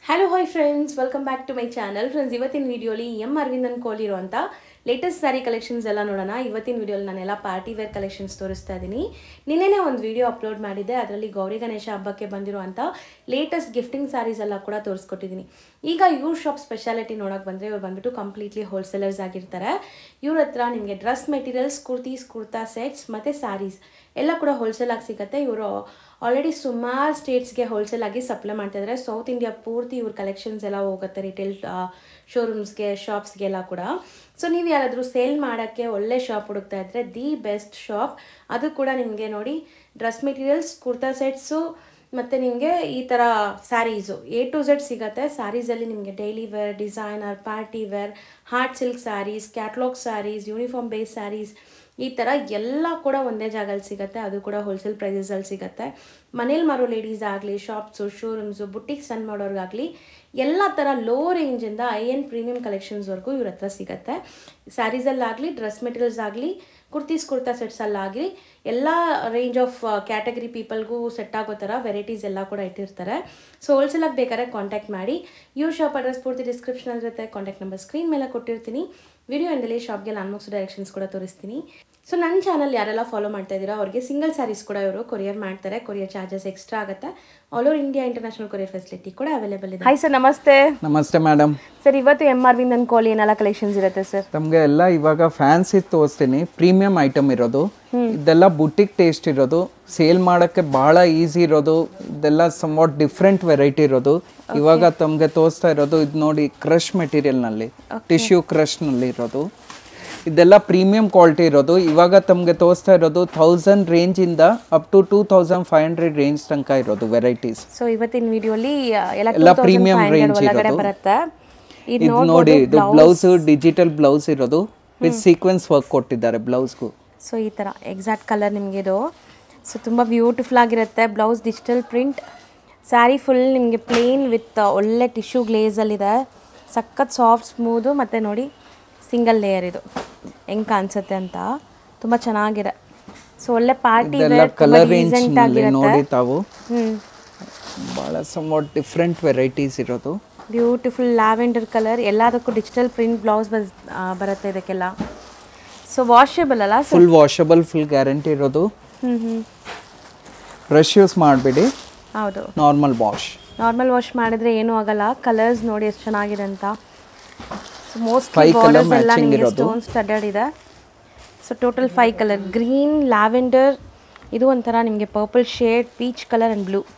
Hello hi friends welcome back to my channel friends ಇವತ್ತಿನ ವಿಡಿಯೋಲಿ M Aravindan ಕೋಲ್ ಇರುವಂಥ ಲೇಟೆಸ್ಟ್ ಸ್ಯಾರಿ ಕಲೆಕ್ಷನ್ಸ್ ಎಲ್ಲ ನೋಡೋಣ ಇವತ್ತಿನ ವಿಡಿಯೋಲಿ ನಾನೆಲ್ಲ ಪಾರ್ಟಿ ವೇರ್ ಕಲೆಕ್ಷನ್ಸ್ ತೋರಿಸ್ತಾ ಇದ್ದೀನಿ ನಿನ್ನೆನೇ ಒಂದು ವಿಡಿಯೋ ಅಪ್ಲೋಡ್ ಮಾಡಿದ್ದೆ ಅದರಲ್ಲಿ ಗೌರಿ ಗಣೇಶ ಹಬ್ಬಕ್ಕೆ ಬಂದಿರುವಂಥ ಲೇಟೆಸ್ಟ್ ಗಿಫ್ಟಿಂಗ್ ಸ್ಯಾರೀಸ್ ಎಲ್ಲ ಕೂಡ ತೋರಿಸ್ಕೊಟ್ಟಿದ್ದೀನಿ ಈಗ ಇವ್ರ ಶಾಪ್ ಸ್ಪೆಷಾಲಿಟಿ ನೋಡೋಕೆ ಬಂದರೆ ಇವ್ರು ಬಂದ್ಬಿಟ್ಟು ಕಂಪ್ಲೀಟ್ಲಿ ಹೋಲ್ಸೇಲರ್ಸ್ ಆಗಿರ್ತಾರೆ ಇವ್ರ ಹತ್ರ ನಿಮಗೆ dress materials kurtis kurta sets ಮತ್ತು ಸ್ಯಾರೀಸ್ ಎಲ್ಲ ಕೂಡ ಹೋಲ್ಸೇಲ್ ಆಗಿ ಸಿಗುತ್ತೆ ಇವರು ಆಲ್ರೆಡಿ ಸುಮಾರು ಸ್ಟೇಟ್ಸ್ಗೆ ಹೋಲ್ಸೇಲ್ ಆಗಿ ಸಪ್ಲೈ ಮಾಡ್ತಾ ಇದ್ದಾರೆ ಸೌತ್ ಇಂಡಿಯಾ ಪೂರ್ತಿ ಇವ್ರ ಕಲೆಕ್ಷನ್ಸ್ ಎಲ್ಲ ಹೋಗುತ್ತೆ ರಿಟೇಲ್ ಶೋರೂಮ್ಸ್ಗೆ ಶಾಪ್ಸ್ಗೆಲ್ಲ ಕೂಡ ಸೊ ನೀವು ಯಾರಾದರೂ ಸೇಲ್ ಮಾಡೋಕ್ಕೆ ಒಳ್ಳೆ ಶಾಪ್ ಹುಡುಕ್ತಾ ಇದ್ದರೆ ದಿ ಬೆಸ್ಟ್ ಶಾಪ್ ಅದು ಕೂಡ ನಿಮಗೆ ನೋಡಿ ಡ್ರೆಸ್ ಮೆಟೀರಿಯಲ್ಸ್ ಕುರ್ತಾ ಸೆಟ್ಸು ಮತ್ತು ನಿಮಗೆ ಈ ಥರ ಸ್ಯಾರೀಸು ಎ ಟು ಝೆಡ್ ಸಿಗುತ್ತೆ ಸ್ಯಾರೀಸಲ್ಲಿ ನಿಮಗೆ daily wear designer party wear art silk saris catalogue saris uniform base saris ಈ ಥರ ಎಲ್ಲ ಕೂಡ ಒಂದೇ ಜಾಗದಲ್ಲಿ ಸಿಗುತ್ತೆ ಅದು ಕೂಡ ಹೋಲ್ಸೇಲ್ ಪ್ರೈಸಸಲ್ಲಿ ಸಿಗುತ್ತೆ ಮನೇಲಿ ಮಾರೋ ಲೇಡೀಸ್ ಆಗಲಿ ಶಾಪ್ಸು ಶೋರೂಮ್ಸು ಬುಟ್ಟಿಕ್ಸ್ ರನ್ ಮಾಡೋರ್ಗಾಗಲಿ ಎಲ್ಲ ಥರ ಲೋ ರೇಂಜಿಂದ ಐ ಎನ್ ಪ್ರೀಮಿಯಂ ಕಲೆಕ್ಷನ್ಸ್ವರೆಗೂ ಇವ್ರ ಹತ್ರ ಸಿಗುತ್ತೆ ಸ್ಯಾರೀಸಲ್ಲಾಗಲಿ ಡ್ರೆಸ್ ಮೆಟೀರಿಯಲ್ಸ್ ಆಗಲಿ ಕುರ್ತೀಸ್ ಕುರ್ತಾ ಸೆಟ್ಸಲ್ಲಾಗಲಿ ಎಲ್ಲ ರೇಂಜ್ ಆಫ್ ಕ್ಯಾಟಗರಿ ಪೀಪಲ್ಗೂ ಸೆಟ್ ಆಗೋ ಥರ ವೆರೈಟೀಸ್ ಎಲ್ಲ ಕೂಡ ಇಟ್ಟಿರ್ತಾರೆ ಸೊ ಹೋಲ್ಸೇಲಾಗಿ ಬೇಕಾದ್ರೆ ಕಾಂಟ್ಯಾಕ್ಟ್ ಮಾಡಿ ಇವ್ರ ಶಾಪ್ ಅಡ್ರೆಸ್ ಪೂರ್ತಿ ಡಿಸ್ಕ್ರಿಪ್ಷನಲ್ಲಿ ಇರುತ್ತೆ ಕಾಂಟ್ಯಾಕ್ಟ್ ನಂಬರ್ ಸ್ಕ್ರೀನ್ ಮೇಲೆ ಕೊಟ್ಟಿರ್ತೀನಿ ವಿಡಿಯೋ ಎಂದಲ್ಲಿ ಶಾಪ್ಗೆ ಲಾನ್ಮಾರ್ಕ್ಸ್ ಡೈರೆಕ್ಷನ್ಸ್ ಕೂಡ ತೋರಿಸ್ತೀನಿ ಸೊ ನನ್ನ ಚಾನಲ್ ಯಾರೆಲ್ಲ ಫಾಲೋ ಮಾಡ್ತಾ ಇದ್ದೀರಾ ಅವ್ರಿಗೆ ಸಿಂಗಲ್ ಸ್ಯಾರೀಸ್ ಕೂಡ ಇವರು ಕೊರಿಯರ್ ಮಾಡ್ತಾರೆ ಕೊರಿಯರ್ ಚಾರ್ಜಸ್ ಎಕ್ಸ್ಟ್ರಾ ಆಗುತ್ತೆ all over India international courier facility ಕೂಡ ಅವೈಲೇಬಲ್ ಇದೆ ಹಾಯ್ ಸರ್ ನಮಸ್ತೆ ನಮಸ್ತೆ ಮೇಡಮ್ ಸರ್ ಇವತ್ತು ಎಮ್ ಆರ್ ವಿಂದನ್ ಕೋಲ್ ಏನೆಲ್ಲ ಕಲೆಕ್ಷನ್ಸ್ ಇರುತ್ತೆ ಸರ್ ತಮಗೆ ಎಲ್ಲ ಇವಾಗ ಫ್ಯಾನ್ಸಿ ತೋರಿಸ್ತೀನಿ ಪ್ರೀಮಿಯಂ ಐಟಮ್ ಇರೋದು ಇದೆಲ್ಲ ಬುಟಿಕ್ ಟೇಸ್ಟ್ ಇರೋದು ಸೇಲ್ ಮಾಡೋಕ್ಕೆ ಭಾಳ ಈಸಿ ಇರೋದು ಇದೆಲ್ಲ ಸಮ್ವಾಟ್ ಡಿಫ್ರೆಂಟ್ ವೆರೈಟಿ ಇರೋದು ಇವಾಗ ತಮಗೆ ತೋರಿಸ್ತಾ ಇರೋದು ಇದು ನೋಡಿ ಕ್ರಶ್ ಮೆಟೀರಿಯಲ್ನಲ್ಲಿ ಟಿಶ್ಯೂ ಕ್ರಶ್ನಲ್ಲಿ ಇರೋದು ಇದೆಲ್ಲ ಪ್ರೀಮಿಯಂ ಕ್ವಾಲಿಟಿ ಇರೋದು ಇವಾಗ ತಮಗೆ ತೋರಿಸ್ತಾ ಇರೋದು ಥೌಸಂಡ್ ರೇಂಜಿಂದ up to two thousand five hundred range ತನಕ ಇರೋದು ವೆರೈಟೀಸ್ ಸೊ ಇವತ್ತಿನ ವಿಡಿಯೋಲಿ ಎಲ್ಲ ಎಲ್ಲ ಪ್ರೀಮಿಯಂ ರೇಂಜ್ ಒಳಗಡೆ ಇರೋದು ಬರುತ್ತೆ ಇದು ಇದು ನೋಡಿ ಇದು ಬ್ಲೌಸ್ ಡಿಜಿಟಲ್ ಬ್ಲೌಸ್ ಇರೋದು ವಿತ್ ಸೀಕ್ವೆನ್ಸ್ ವರ್ಕ್ ಕೊಟ್ಟಿದ್ದಾರೆ ಬ್ಲೌಸ್ಗೂ ಸೊ ಈ ಥರ ಎಕ್ಸಾಕ್ಟ್ ಕಲರ್ ನಿಮಗೆ ಇದು ಸೊ ತುಂಬ ಬ್ಯೂಟಿಫುಲ್ ಆಗಿರುತ್ತೆ blouse digital print sari full ನಿಮಗೆ ಪ್ಲೇನ್ ವಿತ್ ಒಳ್ಳೆ ಟಿಶ್ಯೂ ಗ್ಲೇಸಲ್ಲಿದೆ ಸಖತ್ ಸಾಫ್ಟ್ ಸ್ಮೂದು ಮತ್ತು ನೋಡಿ ಸಿಂಗಲ್ ಲೇಯರ್ ಇದು ಹೆಂಗೆ ಕಾಣಿಸುತ್ತೆ ಅಂತ ತುಂಬ ಚೆನ್ನಾಗಿದೆ ಸೊ ಒಳ್ಳೆ ಪಾರ್ಟಿ ಇದೆಲ್ಲ ವೇರ್ ತುಂಬ ಕಲರ್ ರೇಂಜ್ ಡೀಸೆಂಟ್ ನಲ್ಲಿ ಆಗಿರುತ್ತೆ ನೋಡಿ ತಾವು ಹ್ಞೂ ಬಹಳ ಸಮ್ವಾಟ್ ಡಿಫ್ರೆಂಟ್ ವೆರೈಟೀಸ್ ಇರೋದು ಬ್ಯೂಟಿಫುಲ್ ಲ್ಯಾವೆಂಡರ್ ಕಲರ್ ಎಲ್ಲದಕ್ಕೂ ಡಿಜಿಟಲ್ ಪ್ರಿಂಟ್ ಬ್ಲೌಸ್ ಬರುತ್ತೆ ಇದಕ್ಕೆಲ್ಲ ಸೊ ವಾಷೇಬಲ್ ಅಲ್ಲ so full washable full guarantee ಇರೋದು ಹ್ಞೂ ಹ್ಞೂ ಬ್ರಷ್ ಯೂಸ್ ಮಾಡಬೇಡಿ ಹೌದು ನಾರ್ಮಲ್ ವಾಶ್ ನಾರ್ಮಲ್ ವಾಶ್ ಮಾಡಿದ್ರೆ ಏನೂ ಆಗಲ್ಲ ಕಲರ್ಸ್ ನೋಡಿ ಎಷ್ಟು ಚೆನ್ನಾಗಿದೆ ಅಂತ so mostly Five colour borders ಎಲ್ಲ matching ನಿಮಗೆ ಇರೋದು. ಸ್ಟೋನ್ ಸ್ಟಡೆಡ್ ಇದೆ so total five colour green lavender ಇದು ಒಂಥರ ನಿಮಗೆ purple shade peach colour and blue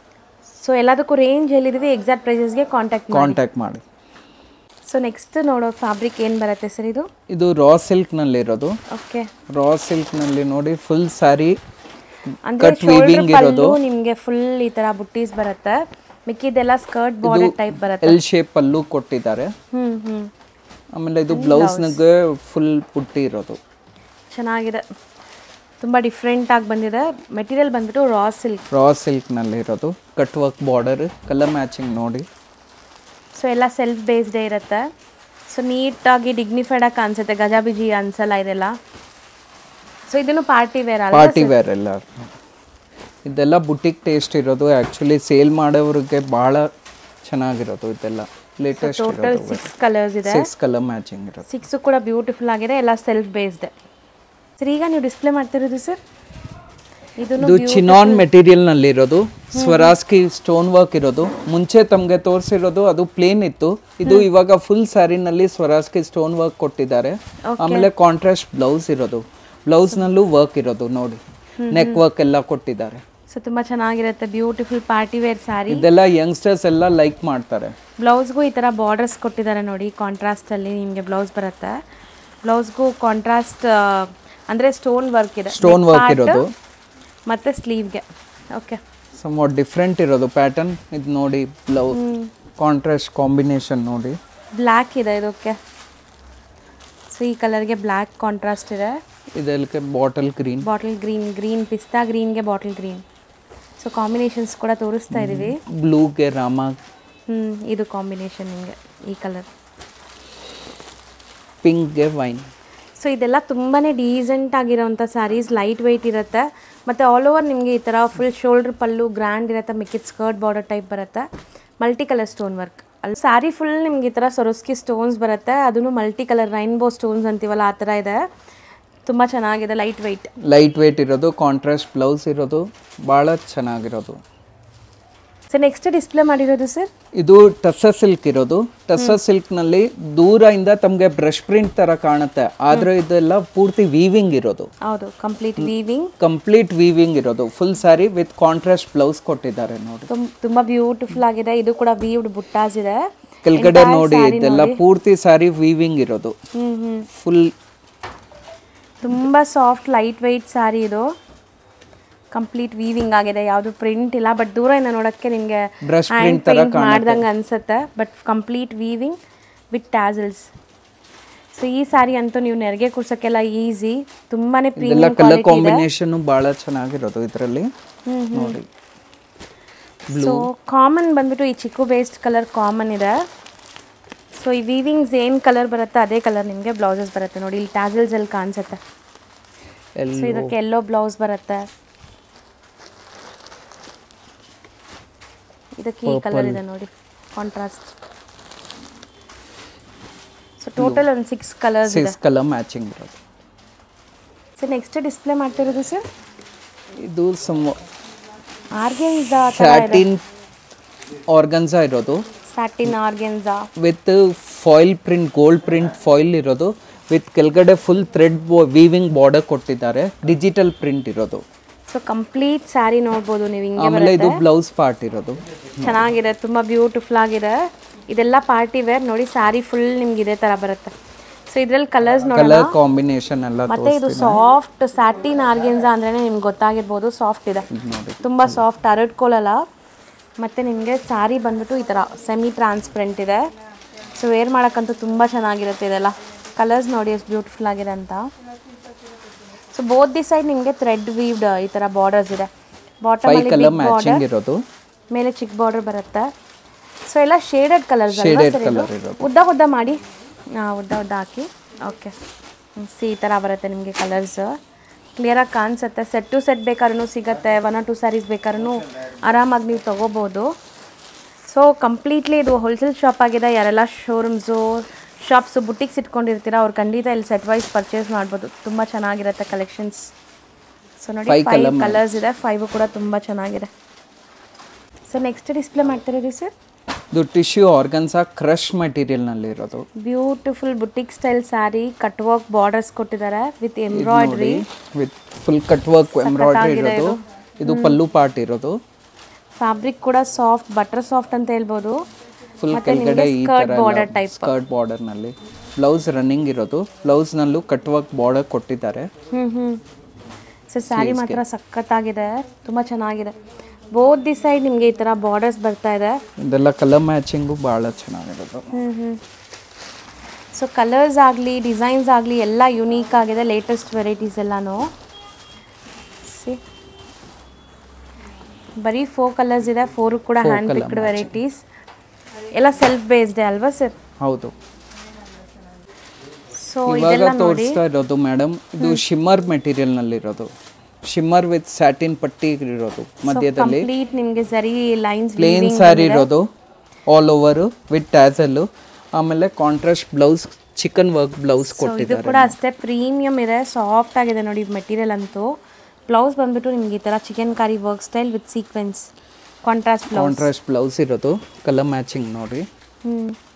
so ಎಲ್ಲದಕ್ಕೂ ರೇಂಜ್ ಎಲ್ಲಿದ್ದೀವಿ ಎಕ್ಸಾಕ್ಟ್ ಪ್ರೈಸಸ್ಗೆ ಕಾಂಟ್ಯಾಕ್ಟ್ ಮಾಡಿ ಕಾಂಟ್ಯಾಕ್ಟ್ ಮಾಡಿ ಸೊ ನೆಕ್ಸ್ಟ್ ನೋಡೋ ಫ್ಯಾಬ್ರಿಕ್ ಏನು ಬರುತ್ತೆ ಸರ್ ಇದು ಇದು ರಾ ಸಿಲ್ಕ್ನಲ್ಲಿ ಇರೋದು ಓಕೆ ರಾ ಸಿಲ್ಕ್ನಲ್ಲಿ ನೋಡಿ ಫುಲ್ ಸ್ಯಾರಿ ಅಂದ್ರೆ Cut ಶೋಲ್ಡರ್ weaving ಪಲ್ಲು ನಿಮಗೆ ಫುಲ್ ಈ ತರ ಬುಟ್ಟೀಸ್ ಬರುತ್ತೆ ಮಿಕ್ಕಿದೆಲ್ಲ ಸ್ಕರ್ಟ್ ಬಾರ್ಡರ್ ಟೈಪ್ ಬರುತ್ತೆ ಎಲ್ ಶೇಪ್ ಅಲ್ಲೂ ಕೊಟ್ಟಿದ್ದಾರೆ ಹ್ಮ್ ಹ್ಮ್ ಆಮೇಲೆ ಇದು ಬ್ಲೌಸ್ನಾಗೆ ಫುಲ್ ಪುಟ್ಟಿ ಇರೋದು ಚೆನ್ನಾಗಿದೆ ತುಂಬ ಡಿಫ್ರೆಂಟ್ ಆಗಿ ಬಂದಿದೆ ಮೆಟೀರಿಯಲ್ ಬಂದ್ಬಿಟ್ಟು ರಾ ಸಿಲ್ಕ್ ರಾ ಸಿಲ್ಕ್ನಲ್ಲಿ ಇರೋದು cut work border colour matching ನೋಡಿ ಸೊ ಎಲ್ಲ ಸೆಲ್ಫ್ ಬೇಸ್ಡೇ ಇರುತ್ತೆ ಸೊ ನೀಟಾಗಿ ಡಿಗ್ನಿಫೈಡ್ ಆಗಿ ಕಾಣಿಸುತ್ತೆ ಗಜಾಬಿಜಿ ಅನ್ಸಲ್ಲ ಇದೆಲ್ಲ ಸೊ ಇದನ್ನು ಪಾರ್ಟಿ ವೇರ್ ಅಲ್ಲ ಪಾರ್ಟಿ ವೇರ್ ಎಲ್ಲ ಇದೆಲ್ಲ ಬುಟಿಕ್ ಟೇಸ್ಟ್ ಇರೋದು ಆ್ಯಕ್ಚುಲಿ ಸೇಲ್ ಮಾಡೋವ್ರಿಗೆ ಭಾಳ ಚೆನ್ನಾಗಿರೋದು ಇದೆಲ್ಲ ಲೇಟೆಸ್ಟ್ ಟೋಟಲ್ ಇರೋದು ಸಿಕ್ಸ್ ಕಲರ್ಸ್ ಇದೆ ಸಿಕ್ಸ್ ಕಲರ್ ಮ್ಯಾಚಿಂಗ್ ಇರೋದು ಸಿಕ್ಸ್ ಕೂಡ ಬ್ಯೂಟಿಫುಲ್ ಆಗಿದೆ ಎಲ್ಲ ಸೆಲ್ಫ್ ಬೇಸ್ಡ್ ಸರ್ ಈಗ ನೀವು ಡಿಸ್ಪ್ಲೇ ಮಾಡ್ತಿರೋದು ಸರ್ ಇದನ್ನು ಇದು ಚಿನಾನ್ ಮೆಟೀರಿಯಲ್ನಲ್ಲಿ ಇರೋದು ಸ್ವರಾಸ್ಕಿ ಸ್ಟೋನ್ ವರ್ಕ್ ಇರೋದು ಮುಂಚೆ ತಮಗೆ ತೋರಿಸಿರೋದು ಅದು ಪ್ಲೇನ್ ಇತ್ತು ಇದು ಇವಾಗ ಫುಲ್ ಸ್ಯಾರಿನಲ್ಲಿ ಸ್ವರಾಸ್ಕಿ ಸ್ಟೋನ್ ವರ್ಕ್ ಕೊಟ್ಟಿದ್ದಾರೆ ಆಮೇಲೆ ಕಾಂಟ್ರಾಸ್ಟ್ ಬ್ಲೌಸ್ ಇರೋದು ಬ್ಲೌಸ್ನಲ್ಲೂ ವರ್ಕ್ ಇರೋದು ನೋಡಿ ನೆಕ್ ವರ್ಕ್ ಎಲ್ಲ ಕೊಟ್ಟಿದ್ದಾರೆ ಸೊ ತುಂಬ ಚೆನ್ನಾಗಿರುತ್ತೆ ಬ್ಯೂಟಿಫುಲ್ ಪಾರ್ಟಿ ವೇರ್ ಸ್ಯಾರಿ ಇದೆಲ್ಲ ಯಂಗ್ಸ್ಟರ್ಸ್ ಎಲ್ಲ ಲೈಕ್ ಮಾಡ್ತಾರೆ ಬ್ಲೌಸ್ಗೂ ಈ ಥರ ಬಾರ್ಡರ್ಸ್ ಕೊಟ್ಟಿದ್ದಾರೆ ನೋಡಿ ಕಾಂಟ್ರಾಸ್ಟಲ್ಲಿ ನಿಮಗೆ ಬ್ಲೌಸ್ ಬರುತ್ತೆ ಬ್ಲೌಸ್ಗೂ ಕಾಂಟ್ರಾಸ್ಟ್ ಅಂದರೆ ಸ್ಟೋನ್ ವರ್ಕ್ ಇದೆ ಸ್ಟೋನ್ ವರ್ಕ್ ಇರೋದು ಮತ್ತು ಸ್ಲೀವ್ಗೆ ಓಕೆ ಸಮ್ವಾಟ್ ಡಿಫ್ರೆಂಟ್ ಇರೋದು ಪ್ಯಾಟರ್ನ್ ಇದು ನೋಡಿ ಬ್ಲೌಸ್ ಕಾಂಟ್ರಾಸ್ಟ್ ಕಾಂಬಿನೇಷನ್ ನೋಡಿ ಬ್ಲ್ಯಾಕ್ ಇದೆ ಇದಕ್ಕೆ ಸೊ ಈ ಕಲರ್ಗೆ ಬ್ಲ್ಯಾಕ್ ಕಾಂಟ್ರಾಸ್ಟ್ ಇದೆ ಇದಕ್ಕೆ bottle green bottle green green ಪಿಸ್ತಾ ಗ್ರೀನ್ಗೆ ಬಾಟಲ್ ಗ್ರೀನ್ ಸೊ ಕಾಂಬಿನೇಷನ್ಸ್ ಕೂಡ ತೋರಿಸ್ತಾ ಇದ್ದೀವಿ ಬ್ಲೂಗೆ ರಾಮ ಹ್ಞೂ ಇದು ಕಾಂಬಿನೇಷನ್ ನಿಮಗೆ ಈ ಕಲರ್ ಪಿಂಕ್ಗೆ ವೈನ್ ಸೊ ಇದೆಲ್ಲ ತುಂಬಾ ಡೀಸೆಂಟ್ ಆಗಿರೋಂಥ ಸ್ಯಾರೀಸ್ ಲೈಟ್ ವೆಯ್ಟ್ ಇರುತ್ತೆ ಮತ್ತು ಆಲ್ ಓವರ್ ನಿಮಗೆ ಈ ಥರ ಫುಲ್ ಶೋಲ್ಡ್ರ್ ಪಲ್ಲು ಗ್ರ್ಯಾಂಡ್ ಇರುತ್ತೆ ಮಿಕ್ಕಿದ ಸ್ಕರ್ಟ್ ಬಾರ್ಡರ್ ಟೈಪ್ ಬರುತ್ತೆ ಮಲ್ಟಿ ಕಲರ್ ಸ್ಟೋನ್ ವರ್ಕ್ ಅಲ್ಲಿ ಸ್ಯಾರಿ ಫುಲ್ ನಿಮ್ಗೆ ಈ ಥರ ಸೊರಸ್ಕಿ ಸ್ಟೋನ್ಸ್ ಬರುತ್ತೆ ಅದನ್ನು ಮಲ್ಟಿ ಕಲರ್ ರೈನ್ಬೋ ಸ್ಟೋನ್ಸ್ ಅಂತೀವಲ್ಲ ಆ ಥರ ಇದೆ ತುಂಬ ಚೆನ್ನಾಗಿದೆ ಲೈಟ್ ವೆಯ್ಟ್ ಲೈಟ್ ವೇಟ್ ಇರೋದು ಕಾಂಟ್ರಾಸ್ಟ್ ಬ್ಲೌಸ್ ಇರೋದು ಭಾಳ ಚೆನ್ನಾಗಿರೋದು ಸರ್ ನೆಕ್ಸ್ಟ್ ಡಿಸ್ಪ್ಲೇ ಮಾಡಿರೋದು ಸರ್ ಇದು ಟಸ್ಸ ಸಿಲ್ಕ್ ಇರೋದು ಟಸ್ಸ ಸಿಲ್ಕ್ನಲ್ಲಿ ದೂರದಿಂದ ತಮಗೆ ಬ್ರಷ್ ಪ್ರಿಂಟ್ ಥರ ಕಾಣುತ್ತೆ ಆದರೆ ಇದೆಲ್ಲ ಪೂರ್ತಿ ವೀವಿಂಗ್ ಇರೋದು ಹೌದು ಕಂಪ್ಲೀಟ್ ವೀವಿಂಗ್ ಕಂಪ್ಲೀಟ್ ವೀವಿಂಗ್ ಇರೋದು full sari with contrast blouse ಕೊಟ್ಟಿದ್ದಾರೆ ನೋಡಿ ತುಂಬ ಬ್ಯೂಟಿಫುಲ್ ಆಗಿದೆ ಇದು ಕೂಡ ವೀವ್ಡ್ ಬುಟ್ಟಾಸ್ ಇದೆ ಕೆಳಗಡೆ ನೋಡಿ ಇದೆಲ್ಲ ಪೂರ್ತಿ ಸ್ಯಾರಿ ವೀವಿಂಗ್ ಇರೋದು ಹ್ಮ್ ಹ್ಮ್ ಫುಲ್ ತುಂಬ ಸಾಫ್ಟ್ ಲೈಟ್ ವೆಯ್ಟ್ ಸ್ಯಾರಿ ಇದು ಕಂಪ್ಲೀಟ್ ವೀವಿಂಗ್ ಆಗಿದೆ ಯಾವುದು ಪ್ರಿಂಟ್ ಇಲ್ಲ ಬಟ್ ದೂರದಿಂದ ನೋಡೋಕ್ಕೆ ನಿಮಗೆ Brush ಹ್ಯಾಂಡ್ ಪೇಂಟ್ ಮಾಡ್ದಂಗೆ ಅನ್ಸುತ್ತೆ but complete weaving with tassels so ಈ ಸ್ಯಾರಿ ಅಂತೂ ನೀವು ನೆರಿಗೆ ಕೂರ್ಸೋಕ್ಕೆಲ್ಲ ಈಸಿ ತುಂಬಾನೇ ಇದೆಲ್ಲ ಪ್ರೀಮಿಯಂ ಕಲರ್ ಕಾಂಬಿನೇಷನ್ ಬಹಳ ಚೆನ್ನಾಗಿರೋದು ಇದರಲ್ಲಿ ನೋಡಿ ಸೊ ಕಾಮನ್ ಬಂದ್ಬಿಟ್ಟು ಈ ಚಿಕ್ಕು ಬೇಸ್ಡ್ ಕಲರ್ ಕಾಮನ್ ಇದೆ ಸೊ ಈ ವೀವಿಂಗ್ಸ್ ಏನು ಕಲರ್ ಬರುತ್ತೆ ಅದೇ ಕಲರ್ ನಿಮಗೆ ಬ್ಲೌಸಸ್ ಬರುತ್ತೆ ನೋಡಿ ಇಲ್ಲಿ ಟ್ಯಾಸಲ್ಸ್ ಅಲ್ಲಿ ಕಾಣಿಸುತ್ತೆ ಎಲ್ ಸೊ ಇದಕ್ಕೆ ಎಲ್ಲೋ ಬ್ಲೌಸ್ ಬರುತ್ತೆ ಇದಕ್ಕೆ ಈ ಕಲರ್ ಇದೆ ನೋಡಿ ಕಾಂಟ್ರಾಸ್ಟ್ ಸೊ ಟೋಟಲ್ ಒಂದು ಸಿಕ್ಸ್ ಕಲರ್ಸ್ ಇದೆ ಸಿಕ್ಸ್ ಕಲರ್ ಮ್ಯಾಚಿಂಗ್ ಇರೋದು ಸೊ ನೆಕ್ಸ್ಟ್ ಡಿಸ್ಪ್ಲೇ ಮಾಡ್ತಿರೋದು ಸರ್ ಇದು ಸಮ್ ಆರ್ಗೆನ್ಸಾ ಸ್ಯಾಟಿನ್ ಆರ್ಗನ್ಸಾ ಇರೋದು satin organza with foil print gold print foil ಇರೋದು ವಿತ್ ಕೆಳಗಡೆ ಫುಲ್ ಥ್ರೆಡ್ ವೀವಿಂಗ್ ಬಾರ್ಡರ್ ಕೊಟ್ಟಿದ್ದಾರೆ ಡಿಜಿಟಲ್ ಪ್ರಿಂಟ್ ಇರೋದು ಸೊ ಕಂಪ್ಲೀಟ್ ಸ್ಯಾರಿ ನೋಡ್ಬೋದು ನೀವು ಹಿಂಗೆ ಆಮೇಲೆ ಇದು ಬ್ಲೌಸ್ ಪಾರ್ಟ್ ಇರೋದು ಚೆನ್ನಾಗಿದೆ ತುಂಬ ಬ್ಯೂಟಿಫುಲ್ ಆಗಿದೆ ಇದೆಲ್ಲ ಪಾರ್ಟಿ ವೇರ್ ನೋಡಿ ಸ್ಯಾರಿ ಫುಲ್ ನಿಮ್ಗೆ ಇದೇ ಥರ ಬರುತ್ತೆ ಸೊ ಇದ್ರಲ್ಲಿ ಕಲರ್ಸ್ ನೋಡೋಣ ಕಲರ್ ಕಾಂಬಿನೇಷನ್ ಎಲ್ಲ ಮತ್ತೆ ಇದು ಸಾಫ್ಟ್ ಸ್ಯಾಟಿನ್ ಆರ್ಗೆನ್ಸಾ ಅಂದ್ರೆ ನಿಮ್ಗೆ ಗೊತ್ತಾಗಿರ್ಬೋದು ಸಾಫ್ಟ್ ಇದೆ ತುಂಬ ಸಾಫ್ಟ್ ಹರಡ್ಕೊಳ್ಳಲ್ಲ ಮತ್ತೆ ನಿಮಗೆ ಸ್ಯಾರಿ ಬಂದ್ಬಿಟ್ಟು ಈ ಥರ ಸೆಮಿ ಟ್ರಾನ್ಸ್ಪರೆಂಟ್ ಇದೆ ಸೊ ವೇರ್ ಮಾಡೋಕ್ಕಂತೂ ತುಂಬ ಚೆನ್ನಾಗಿರುತ್ತೆ ಇದೆಲ್ಲ ಕಲರ್ಸ್ ನೋಡಿ ಎಷ್ಟು ಬ್ಯೂಟಿಫುಲ್ ಆಗಿದೆ ಅಂತ ಸೊ ಬೋತ್ ದಿ ಸೈಡ್ ನಿಮಗೆ ಥ್ರೆಡ್ ವೀವ್ಡ್ ಈ ಥರ ಬಾರ್ಡರ್ಸ್ ಇದೆ ಬಾಟಮ್ ಫೈವ್ ಅಲ್ಲಿ ಕಲರ್ ಬಿಗ್ ಮ್ಯಾಚಿಂಗ್ ಬಾರ್ಡರ್ ಇರೋದು ಮೇಲೆ ಚಿಕ್ಕ ಬಾರ್ಡರ್ ಬರುತ್ತೆ ಸೊ ಎಲ್ಲ ಶೇಡೆಡ್ ಕಲರ್ಸ್ ಅಲ್ವಾ Shaded ಸರ್ ಇದು colour ಇರೋದು. ಉದ್ದ ಉದ್ದ ಮಾಡಿ ಹಾಂ ಉದ್ದ ಉದ್ದ ಹಾಕಿ ಓಕೆ ಸಿ ಈ ಥರ ಬರುತ್ತೆ ನಿಮಗೆ ಕಲರ್ಸ್ ಕ್ಲಿಯರಾಗಿ ಕಾಣಿಸುತ್ತೆ ಸೆಟ್ ಟು ಸೆಟ್ ಬೇಕಾದ್ರೂ ಸಿಗುತ್ತೆ ಒನ್ ಆರ್ ಟು ಸ್ಯಾರೀಸ್ ಬೇಕಾದ್ರೂ ಆರಾಮಾಗಿ ನೀವು ತೊಗೋಬೋದು ಸೊ ಕಂಪ್ಲೀಟ್ಲಿ ಇದು ಹೋಲ್ಸೇಲ್ ಶಾಪ್ ಆಗಿದೆ ಯಾರೆಲ್ಲ ಶೋರೂಮ್ಸು ಶಾಪ್ಸು ಬುಟಿಕ್ಸ್ ಇಟ್ಕೊಂಡಿರ್ತೀರ ಅವ್ರು ಖಂಡಿತ ಇಲ್ಲಿ ಸೆಟ್ ವೈಸ್ ಪರ್ಚೇಸ್ ಮಾಡ್ಬೋದು ತುಂಬ ಚೆನ್ನಾಗಿರುತ್ತೆ ಕಲೆಕ್ಷನ್ಸ್ ಸೊ ನೋಡಿ Five ಫೈವ್ colour ಕಲರ್ಸ್ ಇದೆ ಫೈವ್ ಕೂಡ ತುಂಬ ಚೆನ್ನಾಗಿದೆ ಸೊ ನೆಕ್ಸ್ಟ್ ಡಿಸ್ಪ್ಲೇ ಮಾಡ್ತಿರೋದು ಸರ್ ಇದು ಟಿಶ್ಯೂ ಆರ್ಗನ್ಸಾ ಕ್ರಶ್ ಮೆಟೀರಿಯಲ್ನಲ್ಲಿ ಇರೋದು beautiful boutique style sari cut work borders ಕೊಟ್ಟಿದ್ದಾರೆ with embroidery with full cut work embroidery ಇರೋದು ಇದು ಪಲ್ಲು ಪಾರ್ಟ್ ಇರೋದು ಫ್ಯಾಬ್ರಿಕ್ ಕೂಡ ಸಾಫ್ಟ್ ಬಟರ್ ಸಾಫ್ಟ್ ಅಂತ ಹೇಳ್ಬೋದು ಫುಲ್ ಮತ್ತೆ ಕೆಳಗಡೆ ನಿಮ್ಗೆ ಈ skirt ತರ border type. ಸ್ಕರ್ಟ್ ಬಾರ್ಡರ್ನಲ್ಲಿ ಬ್ಲೌಸ್ ರನ್ನಿಂಗ್ ಇರೋದು ಬ್ಲೌಸ್ನಲ್ಲೂ ಕಟ್ ವರ್ಕ್ ಬಾರ್ಡರ್ ಕೊಟ್ಟಿದ್ದಾರೆ ಹ್ಞೂ ಹ್ಞೂ ಸೊ ಸ್ಯಾರಿ ಮಾತ್ರ ಸಖತ್ತಾಗಿದೆ ತುಂಬ ಚೆನ್ನಾಗಿದೆ ಬೋತ್ ದಿ ಸೈಡ್ ನಿಮಗೆ ಈ ಥರ ಬಾರ್ಡರ್ಸ್ ಬರ್ತಾ ಇದೆ ಇದೆಲ್ಲ ಕಲರ್ ಮ್ಯಾಚಿಂಗು ಭಾಳ ಚೆನ್ನಾಗಿರೋದು ಹ್ಞೂ ಹ್ಞೂ ಸೊ ಕಲರ್ಸ್ ಆಗಲಿ ಡಿಸೈನ್ಸ್ ಆಗಲಿ ಎಲ್ಲ ಯುನೀಕ್ ಆಗಿದೆ ಲೇಟೆಸ್ಟ್ ವೆರೈಟೀಸ್ ಎಲ್ಲನೂ ಸಿ ಬರೀ ಫೋರ್ ಕಲರ್ಸ್ ಇದೆ ಫೋರು ಕೂಡ ಹ್ಯಾಂಡ್ ಪಿಕ್ಡ್ ವೆರೈಟೀಸ್ ಎಲ್ಲ ಸೆಲ್ಫ್ ಬೇಸ್ಡ್ ಅಲ್ವಾ ಸರ್ ಹೌದು ಸೊ ಇವಾಗ ಇದೆಲ್ಲ ನೋಡಿ ತೋರಿಸ್ತಾ ಇರೋದು ಮೇಡಮ್ ಇದು ಶಿಮ್ಮರ್ ಮೆಟೀರಿಯಲ್ನಲ್ಲಿ ಇರೋದು ಶಿಮ್ಮರ್ ವಿತ್ ಸ್ಯಾಟಿನ್ ಪಟ್ಟಿ ಇರೋದು ಮಧ್ಯದಲ್ಲಿ ಕಂಪ್ಲೀಟ್ ನಿಮಗೆ ಸರಿ ಲೈನ್ಸ್ ಪ್ಲೇನ್ ಸ್ಯಾರಿ ಇರೋದು ಆಲ್ ಓವರ್ ವಿತ್ ಟ್ಯಾಸಲ್ಲು ಆಮೇಲೆ contrast blouse chikan work blouse ಇದು ಕೊಟ್ಟಿದ್ದಾರೆ ಕೂಡ ಅಷ್ಟೇ ಪ್ರೀಮಿಯಂ ಇದೆ ಸಾಫ್ಟ್ ಆಗಿದೆ ನೋಡಿ ಮೆಟೀರಿಯಲ್ ಅಂತೂ ಬ್ಲೌಸ್ ಬಂದ್ಬಿಟ್ಟು ನಿಮ್ಗೆ ಈ ಥರ chikankari work style with sequins contrast blouse contrast blouse ಇರೋದು ಕಲರ್ ಮ್ಯಾಚಿಂಗ್ ನೋಡಿ ಹ್ಞೂ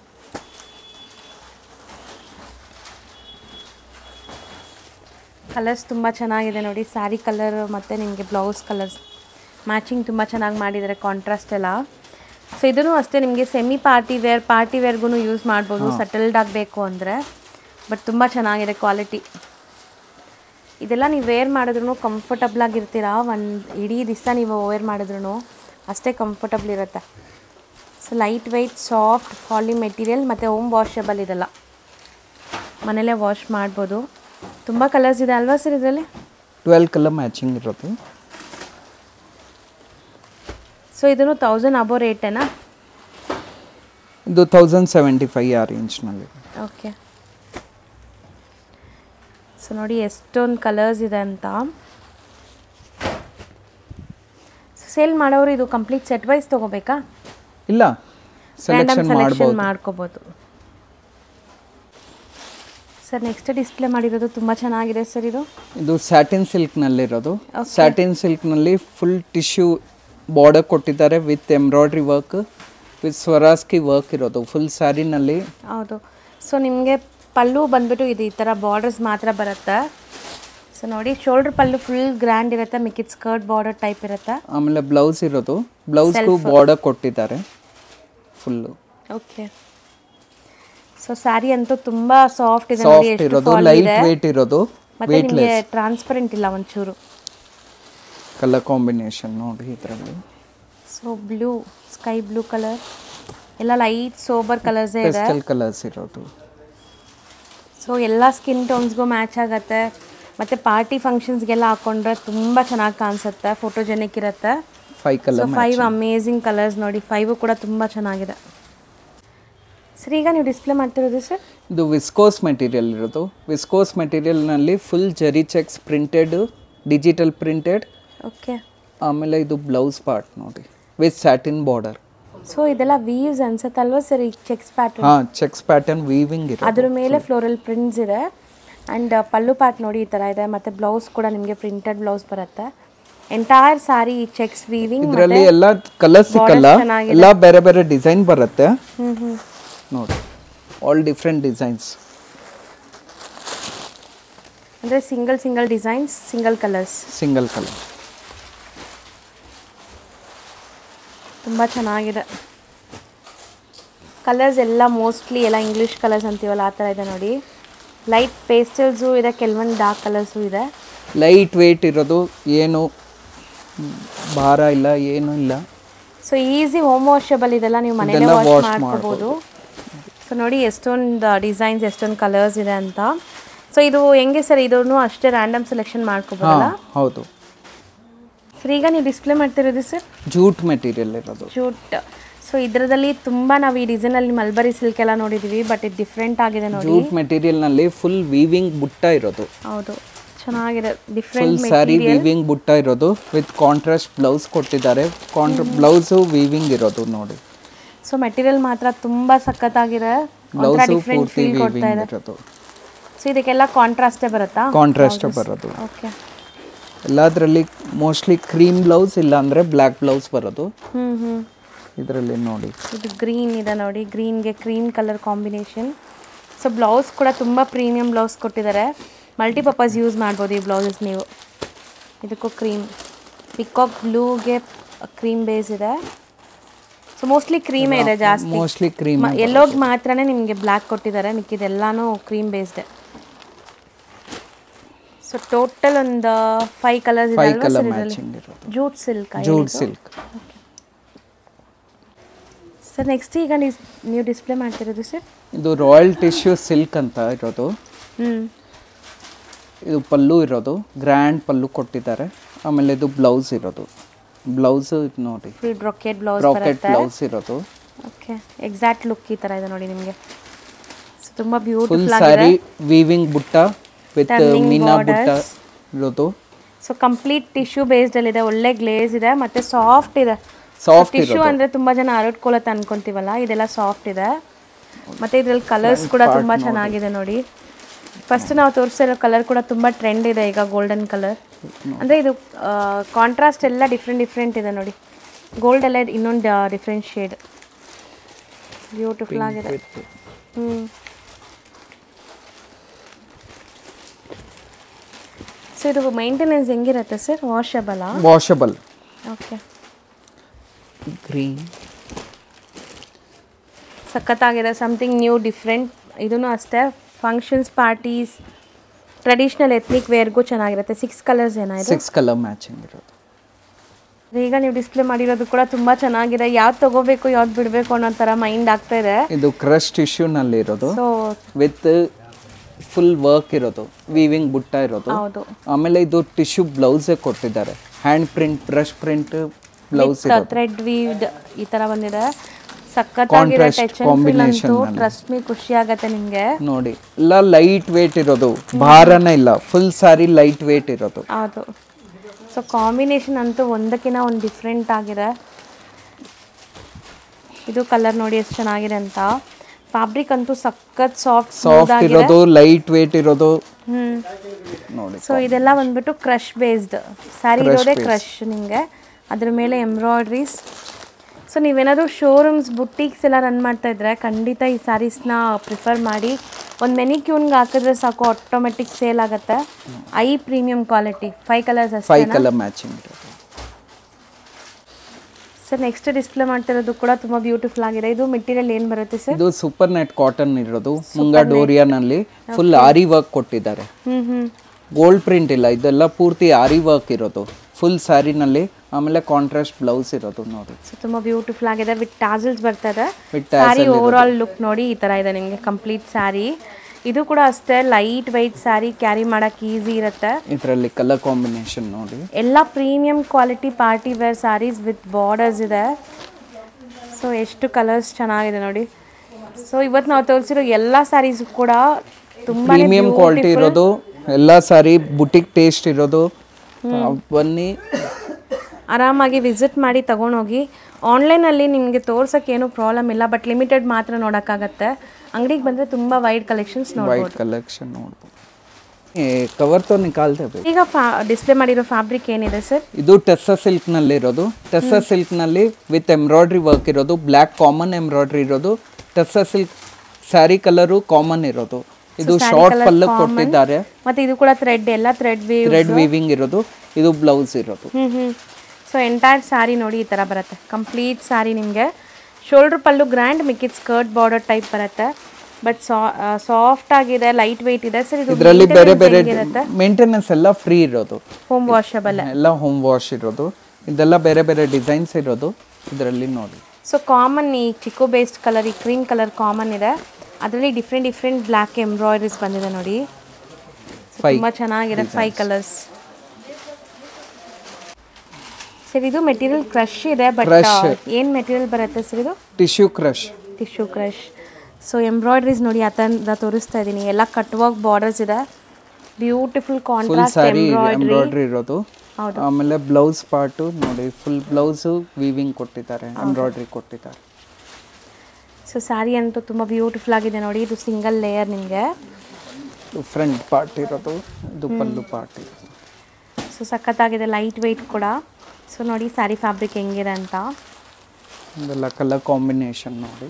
ಕಲರ್ಸ್ ತುಂಬ ಚೆನ್ನಾಗಿದೆ ನೋಡಿ ಸ್ಯಾರಿ ಕಲರ್ ಮತ್ತು ನಿಮಗೆ ಬ್ಲೌಸ್ ಕಲರ್ಸ್ ಮ್ಯಾಚಿಂಗ್ ತುಂಬ ಚೆನ್ನಾಗಿ ಮಾಡಿದ್ದಾರೆ ಕಾಂಟ್ರಾಸ್ಟ್ ಎಲ್ಲ ಸೊ ಇದೂ ಅಷ್ಟೇ ನಿಮಗೆ ಸೆಮಿ ಪಾರ್ಟಿ ವೇರ್ ಪಾರ್ಟಿ ವೇರ್ಗೂ ಯೂಸ್ ಮಾಡ್ಬೋದು ಸಟಲ್ಡ್ ಆಗಬೇಕು ಅಂದರೆ ಬಟ್ ತುಂಬ ಚೆನ್ನಾಗಿದೆ ಕ್ವಾಲಿಟಿ ಇದೆಲ್ಲ ನೀವು ವೇರ್ ಮಾಡಿದ್ರು ಕಂಫರ್ಟಬಲ್ ಆಗಿರ್ತೀರಾ ಒಂದು ಇಡೀ ದಿವಸ ನೀವು ವೇರ್ ಮಾಡಿದ್ರು ಅಷ್ಟೇ ಕಂಫರ್ಟಬಲ್ ಇರುತ್ತೆ so light weight soft poly material ಮತ್ತು ಹೋಮ್ ವಾಷಬಲ್ ಇದೆಲ್ಲ ಮನೇಲೇ ವಾಶ್ ಮಾಡ್ಬೋದು ತುಂಬ ಕಲರ್ಸ್ ಇದೆ ಅಲ್ವಾ ಸರ್ ಇದರಲ್ಲಿ ಟ್ವೆಲ್ ಕಲರ್ ಮ್ಯಾಚಿಂಗ್ ಇರೋದು ಸೊ ಇದನ್ನು ತೌಸಂಡ್ ಅಬೋ ರೇಟೇನಾ ಇದು ತೌಸಂಡ್ ಸೆವೆಂಟಿ ಫೈವ್ ಆ ರೇಂಜ್ನಲ್ಲಿ ಓಕೆ ಸೊ ನೋಡಿ ಎಷ್ಟೊಂದು ಕಲರ್ಸ್ ಇದೆ ಅಂತ ಸೇಲ್ ಮಾಡೋರು ಇದು ಕಂಪ್ಲೀಟ್ ಸೆಟ್ ವೈಸ್ ತೊಗೋಬೇಕಾ ಇಲ್ಲ ಸೆಲೆಕ್ಷನ್ ಸೆಲೆಕ್ಷನ್ ಮಾಡ್ಬೋದು ಮಾಡ್ಕೋಬೋದು ಸರ್ ನೆಕ್ಸ್ಟ್ ಡಿಸ್ಪ್ಲೇ ಮಾಡಿರೋದು ತುಂಬ ಚೆನ್ನಾಗಿದೆ ಸರ್ ಇದು ಇದು ಸ್ಯಾಟಿನ್ ಸಿಲ್ಕ್ನಲ್ಲಿರೋದು ಸ್ಯಾಟಿನ್ ಸಿಲ್ಕ್ನಲ್ಲಿ ಫುಲ್ ಟಿಶ್ಯೂ ಬಾರ್ಡರ್ ಕೊಟ್ಟಿದ್ದಾರೆ with embroidery work with Swarovski work ಇರೋದು ಫುಲ್ ಸ್ಯಾರಿನಲ್ಲಿ ಹೌದು ಸೊ ನಿಮಗೆ ಪಲ್ಲು ಬಂದ್ಬಿಟ್ಟು ಇದು ಈ ಥರ ಬಾರ್ಡರ್ಸ್ ಮಾತ್ರ ಬರುತ್ತೆ ಸೊ ನೋಡಿ ಶೋಲ್ಡರ್ ಪಲ್ಲು ಫುಲ್ ಗ್ರ್ಯಾಂಡ್ ಇರುತ್ತೆ ಮಿಕ್ಕಿದ ಸ್ಕರ್ಟ್ ಬಾರ್ಡರ್ ಟೈಪ್ ಇರುತ್ತೆ ಆಮೇಲೆ ಬ್ಲೌಸ್ ಇರೋದು ಬ್ಲೌಸ್ಗೂ ಬಾರ್ಡರ್ ಕೊಟ್ಟಿದ್ದಾರೆ ಫುಲ್ಲು ಓಕೆ ಸೊ ಸ್ಯಾರಿ ಅಂತೂ ತುಂಬಾ ಸಾಫ್ಟ್ ಇದೆ ನೋಡಿ ಸಾಫ್ಟ್ ಎಷ್ಟು ಇರೋದು fall ಲೈಟ್ ಇದೆ ವೇಟ್ ಇರೋದು ಮತ್ತೆ ನಿಮಗೆ ಟ್ರಾನ್ಸ್ಪರೆಂಟ್ ಇಲ್ಲ ಒಂಚೂರು ಕಲರ್ ಕಾಂಬಿನೇಷನ್ ನೋಡಿ ಇದರಲ್ಲಿ so blue sky blue colour ಎಲ್ಲ ಲೈಟ್ ಸೋಬರ್ ಕಲರ್ಸೇ ಇದೆ ಪೆಸ್ಟಲ್ ಕಲರ್ಸ್ ಇರೋದು ಸೊ ಎಲ್ಲ ಸ್ಕಿನ್ ಟೋನ್ಸ್ಗೂ ಮ್ಯಾಚ್ ಆಗುತ್ತೆ ಮತ್ತು ಪಾರ್ಟಿ ಫಂಕ್ಷನ್ಸ್ಗೆಲ್ಲ ಹಾಕೊಂಡ್ರೆ ತುಂಬ ಚೆನ್ನಾಗಿ ಕಾಣಿಸುತ್ತೆ ಫೋಟೋಜೆನಿಕ್ ಇರುತ್ತೆ five so colour five amazing colours ನೋಡಿ ಫೈವು ಕೂಡ ತುಂಬ ಚೆನ್ನಾಗಿದೆ ಸರ್ ಈಗ ನೀವು ಡಿಸ್ಪ್ಲೇ ಮಾಡ್ತಿರೋದು ಸರ್ ಇದು ವಿಸ್ಕೋಸ್ ಮೆಟೀರಿಯಲ್ ಇರೋದು ವಿಸ್ಕೋಸ್ ಮೆಟೀರಿಯಲ್ನಲ್ಲಿ full zari checks printed digital printed okay ಆಮೇಲೆ ಇದು ಬ್ಲೌಸ್ ಪಾರ್ಟ್ ನೋಡಿ ವಿತ್ ಸ್ಯಾಟಿನ್ ಬಾರ್ಡರ್ ಸೊ ಇದೆಲ್ಲ ವೀವ್ಸ್ ಅನ್ಸುತ್ತಲ್ವಾ ಸರ್ ಈ ಚೆಕ್ಸ್ ಪ್ಯಾಟರ್ನ್ ಹಾಂ ಚೆಕ್ಸ್ ಪ್ಯಾಟರ್ನ್ ವೀವಿಂಗ್ ಇರೋದು ಅದ್ರ ಮೇಲೆ ಫ್ಲೋರಲ್ ಪ್ರಿಂಟ್ಸ್ ಇದೆ ಆ್ಯಂಡ್ ಪಲ್ಲು ಪ್ಯಾಟ್ ನೋಡಿ ಈ ಥರ ಇದೆ ಮತ್ತು ಬ್ಲೌಸ್ ಕೂಡ ನಿಮಗೆ ಪ್ರಿಂಟೆಡ್ ಬ್ಲೌಸ್ ಬರುತ್ತೆ ಎಂಟೈರ್ ಸಾರಿ ಚೆಕ್ಸ್ ವೀವಿಂಗ್ ಇದರಲ್ಲಿ ಎಲ್ಲ ಕಲರ್ ಸಿಕ್ಕಲ್ಲ ಚೆನ್ನಾಗಿದೆ. ಎಲ್ಲ ಬೇರೆ ಬೇರೆ ಡಿಸೈನ್ ಬರುತ್ತೆ ಹ್ಞೂ ಹ್ಞೂ ನೋಡಿ ಆಲ್ ಡಿಫ್ರೆಂಟ್ ಡಿಸೈನ್ಸ್ ಅಂದರೆ single single designs single colours single colour ತುಂಬ ಚೆನ್ನಾಗಿದೆ ಕಲರ್ಸ್ ಎಲ್ಲ ಮೋಸ್ಟ್ಲಿ ಎಲ್ಲ ಇಂಗ್ಲೀಷ್ ಕಲರ್ಸ್ ಅಂತೀವಲ್ಲ ಆ ಥರ ಇದೆ ನೋಡಿ ಲೈಟ್ ಪೇಸ್ಟಲ್ಸು ಇದೆ ಕೆಲವೊಂದು ಡಾರ್ಕ್ ಕಲರ್ಸು ಇದೆ ಲೈಟ್ ವೇಟ್ ಇರೋದು ಏನು ಭಾರ ಇಲ್ಲ ಏನೂ ಇಲ್ಲ ಸೊ ಈಸಿ ಹೋಮ್ ವಾಷಬಲ್ ಇದೆಲ್ಲ ನೀವು ಮನೇಲೆ ಇದೆಲ್ಲ ವಾಶ್ wash ಮಾಡ್ಕೋಬೋದು ಸೊ ನೋಡಿ ಎಷ್ಟೊಂದು ಡಿಸೈನ್ಸ್ ಎಷ್ಟೊಂದು ಕಲರ್ಸ್ ಇದೆ ಅಂತ ಸೊ ಇದು ಹೆಂಗೆ ಸರ್ ಇದನ್ನು ಅಷ್ಟೇ ರ್ಯಾಂಡಮ್ ಸೆಲೆಕ್ಷನ್ ಮಾಡ್ಕೋಬೋದಲ್ಲ ಹಾಂ ಹೌದು ಸರ್ ಈಗ ನೀವು ಡಿಸ್ಪ್ಲೇ ಮಾಡ್ತಿರೋದು ಸರ್ ಜೂಟ್ ಮೆಟೀರಿಯಲ್ ಇರೋದು ಜೂಟ್ ಸೊ ಇದರದಲ್ಲಿ ತುಂಬ ನಾವು ಈ ಡಿಸೈನಲ್ಲಿ ಮಲ್ಬರಿ ಸಿಲ್ಕ್ ಎಲ್ಲ ನೋಡಿದ್ದೀವಿ ಬಟ್ ಇದು ಡಿಫ್ರೆಂಟ್ ಆಗಿದೆ ನೋಡಿ ಜೂಟ್ ಮೆಟೀರಿಯಲ್ನಲ್ಲಿ ಫುಲ್ ವೀವಿಂಗ್ ಬುಟ್ಟ ಇರೋದು ಹೌದು ಚೆನ್ನಾಗಿದೆ full different sari weaving butta ಇರೋದು ವಿತ್ ಕಾಂಟ್ರಾಸ್ಟ್ ಬ್ಲೌಸ್ ಕೊಟ್ಟಿದ್ದಾರೆ ಕಾಂಟ್ರ ಬ್ಲೌಸು ವೀವಿಂಗ್ ಇರೋದು ನೋಡಿ ಸೊ ಮೆಟೀರಿಯಲ್ ಮಾತ್ರ ತುಂಬ ಸಖತ್ತಾಗಿದೆ ಒಂಥರ ಬ್ಲೌಸು ಡಿಫ್ರೆಂಟ್ ಪೂರ್ತಿ ಫೀಲ್ ಕೊಡ್ತಾ ವೀವಿಂಗ್ ಇದೆ ಇರೋದು ಸೊ ಇದಕ್ಕೆಲ್ಲ ಕಾಂಟ್ರಾಸ್ಟೇ ಬರುತ್ತಾ ಕಾಂಟ್ರಾಸ್ಟ್ ಬರೋದು ಓಕೆ ಎಲ್ಲದರಲ್ಲಿ ಮೋಸ್ಟ್ಲಿ ಕ್ರೀಮ್ ಬ್ಲೌಸ್ ಇಲ್ಲ ಅಂದರೆ ಬ್ಲ್ಯಾಕ್ ಬ್ಲೌಸ್ ಬರೋದು ಹ್ಞೂ ಹ್ಞೂ ಇದರಲ್ಲಿ ನೋಡಿ ಇದು ಗ್ರೀನ್ ಇದೆ ನೋಡಿ ಗ್ರೀನ್ಗೆ cream colour combination so blouse ಕೂಡ ತುಂಬ ಪ್ರೀಮಿಯಂ ಬ್ಲೌಸ್ ಕೊಟ್ಟಿದ್ದಾರೆ ಮಲ್ಟಿಪರ್ಪಸ್ ಯೂಸ್ ಮಾಡ್ಬೋದು ಈ ಬ್ಲೌಸಸ್ ನೀವು ಇದಕ್ಕೂ ಕ್ರೀಮ್ ಪಿಕಾಕ್ ಬ್ಲೂಗೆ ಕ್ರೀಮ್ ಬೇಸ್ ಇದೆ ಸೊ ಮೋಸ್ಟ್ಲಿ ಕ್ರೀಮೇ ಇದೆ ಜಾಸ್ತಿ ಮೋಸ್ಟ್ಲಿ ಕ್ರೀಮ್ ಎಲ್ಲೋಗಿ ಮಾತ್ರನೇ ನಿಮಗೆ ಬ್ಲ್ಯಾಕ್ ಕೊಟ್ಟಿದ್ದಾರೆ ಮಿಕ್ಕಿದೆಲ್ಲಾನು ಕ್ರೀಮ್ ಬೇಸ್ಡೆ ಸೊ ಟೋಟಲ್ ಒಂದು ಫೈವ್ ಕಲರ್ಸ್ ಇದೆ ಫೈವ್ ಅಲ್ವಾ ಕಲರ್ ಸರ್ ಇದರಲ್ಲಿ ಮ್ಯಾಚಿಂಗ್ ಇರೋದು jute silk jute silk sir next ಈಗ ನೀವು ನೀವು ಡಿಸ್ಪ್ಲೇ ಮಾಡ್ತಿರೋದು ಸರ್ ಇದು ರಾಯಲ್ ಟಿಶ್ಯೂ ಸಿಲ್ಕ್ ಅಂತ ಇರೋದು ಹ್ಞೂ ಇದು ಪಲ್ಲು ಇರೋದು ಗ್ರ್ಯಾಂಡ್ ಪಲ್ಲು ಕೊಟ್ಟಿದ್ದಾರೆ ಆಮೇಲೆ ಇದು ಬ್ಲೌಸ್ ಇರೋದು ಬ್ಲೌಸ್ ಇದು ನೋಡಿ ಫುಲ್ ಬ್ರೊಕೆಟ್ ಬ್ಲೌಸ್ ರಾಕೆಟ್ ಬರುತ್ತೆ ಬ್ಲೌಸ್ ಇರೋದು ಓಕೆ ಎಕ್ಸಾಕ್ಟ್ ಲುಕ್ ಈ ಥರ ಇದೆ ನೋಡಿ ನಿಮಗೆ ಸೊ ತುಂಬ ಫುಲ್ ಬ್ಯೂಟಿಫುಲ್ ಆಗಿದೆ sari weaving butta with Turning meena butta borders. ಇರೋದು ಸೊ ಕಂಪ್ಲೀಟ್ ಟಿಶ್ಯೂ ಬೇಸ್ಡಲ್ಲಿ ಇದೆ ಒಳ್ಳೆ ಗ್ಲೇಸ್ ಇದೆ ಮತ್ತು ಸಾಫ್ಟ್ ಇದೆ ಸಾಫ್ಟ್ ಟಿಶ್ಯೂ ಅಂದರೆ ತುಂಬ ಜನ ಹರಡ್ಕೊಳ್ಳುತ್ತೆ ಅನ್ಕೊಂತೀವಲ್ಲ ಇದೆಲ್ಲ ಸಾಫ್ಟ್ ಇದೆ ಮತ್ತು ಇದ್ರಲ್ಲಿ ಕಲರ್ಸ್ ಕೂಡ ತುಂಬ ಚೆನ್ನಾಗಿದೆ ನೋಡಿ ಫಸ್ಟ್ ನಾವು ತೋರಿಸಿರೋ ಕಲರ್ ಕೂಡ ತುಂಬ ಟ್ರೆಂಡ್ ಇದೆ ಈಗ ಗೋಲ್ಡನ್ ಕಲರ್ ಅಂದರೆ ಇದು ಕಾಂಟ್ರಾಸ್ಟ್ ಎಲ್ಲ ಡಿಫ್ರೆಂಟ್ ಡಿಫ್ರೆಂಟ್ ಇದೆ ನೋಡಿ ಗೋಲ್ಡ್ ಎಲ್ಲ ಇನ್ನೊಂದು ಡಿಫ್ರೆಂಟ್ ಶೇಡ್ ಬ್ಯೂಟಿಫುಲ್ ಆಗಿದೆ ಹ್ಞೂ ಸೊ ಇದು ಮೈಂಟೆನೆನ್ಸ್ ಹೆಂಗಿರುತ್ತೆ ಸರ್ ವಾಷಬಲಾ ವಾಷಬಲ್ ಓಕೆ ಗ್ರೀನ್ ಸಖತ್ತಾಗಿದೆ ಸಮಥಿಂಗ್ ನ್ಯೂ ಡಿಫ್ರೆಂಟ್ ಇದೂ ಅಷ್ಟೇ ಫಂಕ್ಷನ್ಸ್ ಪಾರ್ಟೀಸ್ ಟ್ರೆಡಿಷ್ನಲ್ ಎತ್ನಿಕ್ ವೇರ್ಗೂ ಚೆನ್ನಾಗಿರುತ್ತೆ ಸಿಕ್ಸ್ ಕಲರ್ಸ್ ಏನಾಯಿತು ಸಿಕ್ಸ್ ಕಲರ್ ಮ್ಯಾಚಿಂಗ್ ಇರೋದು ಈಗ ನೀವು ಡಿಸ್ಪ್ಲೇ ಮಾಡಿರೋದು ಕೂಡ ತುಂಬ ಚೆನ್ನಾಗಿದೆ ಯಾವ್ದು ತಗೋಬೇಕು ಯಾವ್ದು ಬಿಡಬೇಕು ಅನ್ನೋ ಥರ ಮೈಂಡ್ ಆಗ್ತಾ ಇದೆ ಇದು ಕ್ರಶ್ ಟಿಶ್ಯೂನಲ್ಲಿ ಇರೋದು ಸೊ ವಿತ್ ಫುಲ್ ವರ್ಕ್ ಇರೋದು ವೀವಿಂಗ್ ಬುಟ್ಟ ಇರೋದು ಹೌದು ಆಮೇಲೆ ಇದು ಟಿಶ್ಯೂ ಬ್ಲೌಸೇ ಕೊಟ್ಟಿದ್ದಾರೆ hand print brush print blouse ಇರೋದು ಥ್ರೆಡ್ ವೀವ್ಡ್ ಈ ಥರ ಬಂದಿದೆ ಸಖತ್ತಾಗಿದೆ Contrast touch and feel combination ಅಂತೂ ನಲ್ಲಿ. ಟ್ರಸ್ಟ್ ಮೀ ಖುಷಿ ಆಗತ್ತೆ ನಿಮಗೆ ನೋಡಿ ಎಲ್ಲ ಲೈಟ್ ವೇಟ್ ಇರೋದು ಭಾರನೇ ಇಲ್ಲ ಫುಲ್ ಸಾರಿ ಲೈಟ್ ವೇಟ್ ಇರೋದು ಹೌದು ಸೊ ಕಾಂಬಿನೇಷನ್ ಅಂತೂ ಒಂದಕ್ಕಿಂತ ಒಂದು ಡಿಫ್ರೆಂಟ್ ಆಗಿದೆ ಇದು ಕಲರ್ ನೋಡಿ ಎಷ್ಟು ಚೆನ್ನಾಗಿದೆ ಅಂತ ಫ್ಯಾಬ್ರಿಕ್ ಅಂತೂ ಸಖತ್ ಸಾಫ್ಟ್ ಸಾಫ್ಟ್ ಇರೋದು ಲೈಟ್ ವೇಟ್ ಇರೋದು ಹ್ಮ್ ನೋಡಿ ಸೊ ಇದೆಲ್ಲ ಬಂದ್ಬಿಟ್ಟು ಕ್ರಶ್ ಬೇಸ್ಡ್ ಸ್ಯಾರಿ ಇರೋದೇ ಕ್ರಶ್ ನಿಮಗೆ ಅದ್ರ ಮೇಲೆ ಎಂಬ್ರಾಯ್ಡ್ರೀಸ್ ಸೊ ನೀವೇನಾದರೂ ಶೋರೂಮ್ಸ್ ಬುಟ್ಟಿಕ್ಸ್ ಎಲ್ಲ ರನ್ ಮಾಡ್ತಾ ಇದ್ರೆ ಖಂಡಿತ ಈ ಸ್ಯಾರೀಸ್ನ ಪ್ರಿಫರ್ ಮಾಡಿ ಒಂದು ಮೆನಿಕ್ಯೂನ್ಗೆ ಹಾಕಿದ್ರೆ ಸಾಕು ಆಟೋಮೆಟಿಕ್ ಸೇಲ್ ಆಗುತ್ತೆ ಐ ಪ್ರೀಮಿಯಂ ಕ್ವಾಲಿಟಿ ಫೈವ್ ಕಲರ್ಸ್ ಅಷ್ಟೇ ಫೈವ್ ಕಲರ್ ಮ್ಯಾಚಿಂಗ್ ಇರೋದು ಸರ್ ನೆಕ್ಸ್ಟ್ ಡಿಸ್ಪ್ಲೇ ಮಾಡ್ತಿರೋದು ಕೂಡ ತುಂಬ ಬ್ಯೂಟಿಫುಲ್ ಆಗಿದೆ ಇದು ಮೆಟೀರಿಯಲ್ ಏನು ಬರುತ್ತೆ ಸರ್ ಇದು ಸೂಪರ್ ನೆಟ್ ಕಾಟನ್ ಇರೋದು ಮುಂಗ ಡೋರಿಯಾನಲ್ಲಿ ಫುಲ್ ಆರಿ ವರ್ಕ್ ಕೊಟ್ಟಿದ್ದಾರೆ ಹ್ಞೂ ಹ್ಞೂ ಗೋಲ್ಡ್ ಪ್ರಿಂಟ್ ಇಲ್ಲ ಇದೆಲ್ಲ ಪೂರ್ತಿ ಆರಿ ವರ್ಕ್ ಇರೋದು ಫುಲ್ ಸ್ಯಾರಿನಲ್ಲಿ ಆಮೇಲೆ ಕಾಂಟ್ರಾಸ್ಟ್ ಬ್ಲೌಸ್ ಇರೋದು ನೋಡಿ ಸೊ ತುಂಬ ಬ್ಯೂಟಿಫುಲ್ ಆಗಿದೆ ವಿತ್ ಟಾಸಲ್ಸ್ ಬರ್ತದೆ With sari over all look ನೋಡಿ ಈ ಥರ ಇದೆ ನಿಮಗೆ ಕಂಪ್ಲೀಟ್ ಸ್ಯಾರಿ ಇದು ಕೂಡ ಅಷ್ಟೇ ಲೈಟ್ ವೈಟ್ ಸ್ಯಾರಿ ಕ್ಯಾರಿ ಮಾಡೋಕ್ಕೆ ಈಸಿ ಇರುತ್ತೆ ಇದರಲ್ಲಿ ಕಲರ್ ಕಾಂಬಿನೇಷನ್ ನೋಡಿ ಎಲ್ಲ premium quality party wear saris with borders ಇದೆ ಸೊ ಎಷ್ಟು ಕಲರ್ಸ್ ಚೆನ್ನಾಗಿದೆ ನೋಡಿ ಸೊ ಇವತ್ತು ನಾವು ತೋರಿಸಿರೋ ಎಲ್ಲ ಸ್ಯಾರೀಸ್ ಕೂಡ ತುಂಬ ಪ್ರೀಮಿಯಂ ಕ್ವಾಲಿಟಿ ಇರೋದು ಎಲ್ಲ ಸಾರಿ ಬುಟಿಕ್ ಟೇಸ್ಟ್ ಇರೋದು ಆ, ಬನ್ನಿ ಆರಾಮಾಗಿ ವಿಸಿಟ್ ಮಾಡಿ ತಗೊಂಡೋಗಿ ಆನ್ಲೈನಲ್ಲಿ ನಿಮಗೆ ತೋರ್ಸೋಕ್ಕೆ ಏನೂ ಪ್ರಾಬ್ಲಮ್ ಇಲ್ಲ ಬಟ್ ಲಿಮಿಟೆಡ್ ಮಾತ್ರ ನೋಡೋಕ್ಕಾಗತ್ತೆ ಅಂಗಡಿಗೆ ಬಂದರೆ ತುಂಬ ವೈಡ್ ಕಲೆಕ್ಷನ್ಸ್ ನೋಡ್ಬೋದು ವೈಟ್ ಕಲೆಕ್ಷನ್ ನೋಡ್ಬೋದು ಏ ಕವರ್ ತೋ ನಿಕಾಲ್ತೆ ಬೇಕು ಈಗ ಫಾ ಡಿಸ್ಪ್ಲೇ ಮಾಡಿರೋ ಫ್ಯಾಬ್ರಿಕ್ ಏನಿದೆ ಸರ್ ಇದು ಟೆಸ್ಸಾ ಸಿಲ್ಕ್ನಲ್ಲಿ ಇರೋದು ಟೆಸ್ಸಾ ಸಿಲ್ಕ್ನಲ್ಲಿ ವಿತ್ ಎಂಬ್ರಾಯ್ಡ್ರಿ ವರ್ಕ್ ಇರೋದು ಬ್ಲ್ಯಾಕ್ ಕಾಮನ್ ಎಂಬ್ರಾಯ್ಡ್ರಿ ಇರೋದು tussar silk sari colour common ಇರೋದು ಇದು ಶಾರ್ಟ್ ಪಲ್ಲು ಕೊಟ್ಟಿದ್ದಾರೆ ಮತ್ತು ಇದು ಕೂಡ ಥ್ರೆಡ್ ಎಲ್ಲ ಥ್ರೆಡ್ ವೀವ್ ರೆಡ್ ವೀವಿಂಗ್ ಇರೋದು ಇದು ಬ್ಲೌಸ್ ಇರೋದು ಹ್ಞೂ ಹ್ಞೂ ಸೊ ಎಂಟೈರ್ ಸ್ಯಾರಿ ನೋಡಿ ಈ ಥರ ಬರುತ್ತೆ ಕಂಪ್ಲೀಟ್ ಸ್ಯಾರಿ ನಿಮಗೆ ಶೋಲ್ಡ್ರ್ ಪಲ್ಲು ಗ್ರ್ಯಾಂಡ್ ಮಿಕ್ಕಿದ್ ಸ್ಕರ್ಟ್ ಬಾರ್ಡರ್ ಟೈಪ್ ಬರುತ್ತೆ ಬಟ್ ಸಾಫ್ಟ್ ಆಗಿದೆ ಲೈಟ್ ವೆಯ್ಟ್ ಇದೆ ಸರ್ ಇದು ಇದರಲ್ಲಿ ಬೇರೆ ಬೇರೆ ಇರುತ್ತೆ ಮೇಂಟೆನೆನ್ಸ್ ಎಲ್ಲ ಫ್ರೀ ಇರೋದು ಹೋಮ್ ವಾಷಬಲ್ ಎಲ್ಲ ಹೋಮ್ ವಾಶ್ ಇರೋದು ಇದೆಲ್ಲ ಬೇರೆ ಬೇರೆ ಡಿಸೈನ್ಸ್ ಇರೋದು ಇದರಲ್ಲಿ ನೋಡಿ ಸೊ ಕಾಮನ್ ಈ ಚಿಕ್ಕು ಬೇಸ್ಡ್ ಕಲರ್ ಈ ಕ್ರೀಮ್ ಕಲರ್ ಕಾಮನ್ ಇದೆ ಅದರಲ್ಲಿ ಡಿಫ್ರೆಂಟ್ ಡಿಫ್ರೆಂಟ್ ಬ್ಲ್ಯಾಕ್ ಎಂಬ್ರಾಯ್ಡ್ರೀಸ್ ಬಂದಿದೆ ನೋಡಿ So, Five ತುಂಬಾ ಚೆನ್ನಾಗಿದೆ ಫೈವ್ ಕಲರ್ಸ್ ಸರ್ ಇದು ಮೆಟೀರಿಯಲ್ ಕ್ರಶ್ ಇದೆ ಬಟ್ ಏನು ಮೆಟೀರಿಯಲ್ ಬರುತ್ತೆ ಸರ್ ಇದು tissue crush tissue crush so embroideries ನೋಡಿ ಆ ಥರ ತೋರಿಸ್ತಾ ಇದ್ದೀನಿ ಎಲ್ಲ ಕಟ್ ವರ್ಕ್ ಬಾರ್ಡರ್ಸ್ ಇದೆ beautiful full contrast sari embroidery embroidery ಇರೋದು ಹೌದು. ಆಮೇಲೆ ಬ್ಲೌಸ್ ಪಾರ್ಟು ನೋಡಿ ಫುಲ್ ಬ್ಲೌಸು ವೀವಿಂಗ್ ಕೊಟ್ಟಿದ್ದಾರೆ ಎಂಬ್ರಾಯ್ಡ್ರಿ ಕೊಟ್ಟಿದ್ದಾರೆ ಸೊ ಸ್ಯಾರಿ ಅಂತೂ ತುಂಬ ಬ್ಯೂಟಿಫುಲ್ ಆಗಿದೆ ನೋಡಿ ಇದು ಸಿಂಗಲ್ ಲೇಯರ್ ನಿಮಗೆ ಫ್ರಂಟ್ ಪಾರ್ಟ್ ಇರೋದು ಇದು ಪಲ್ಲು ಪಾರ್ಟ್ ಇರೋದು ಸೊ ಸಖತ್ತಾಗಿದೆ ಲೈಟ್ ವೆಯ್ಟ್ ಕೂಡ ಸೊ ನೋಡಿ ಸ್ಯಾರಿ ಫ್ಯಾಬ್ರಿಕ್ ಹೆಂಗಿದೆ ಅಂತ ಇದೆಲ್ಲ ಕಲರ್ ಕಾಂಬಿನೇಷನ್ ನೋಡಿ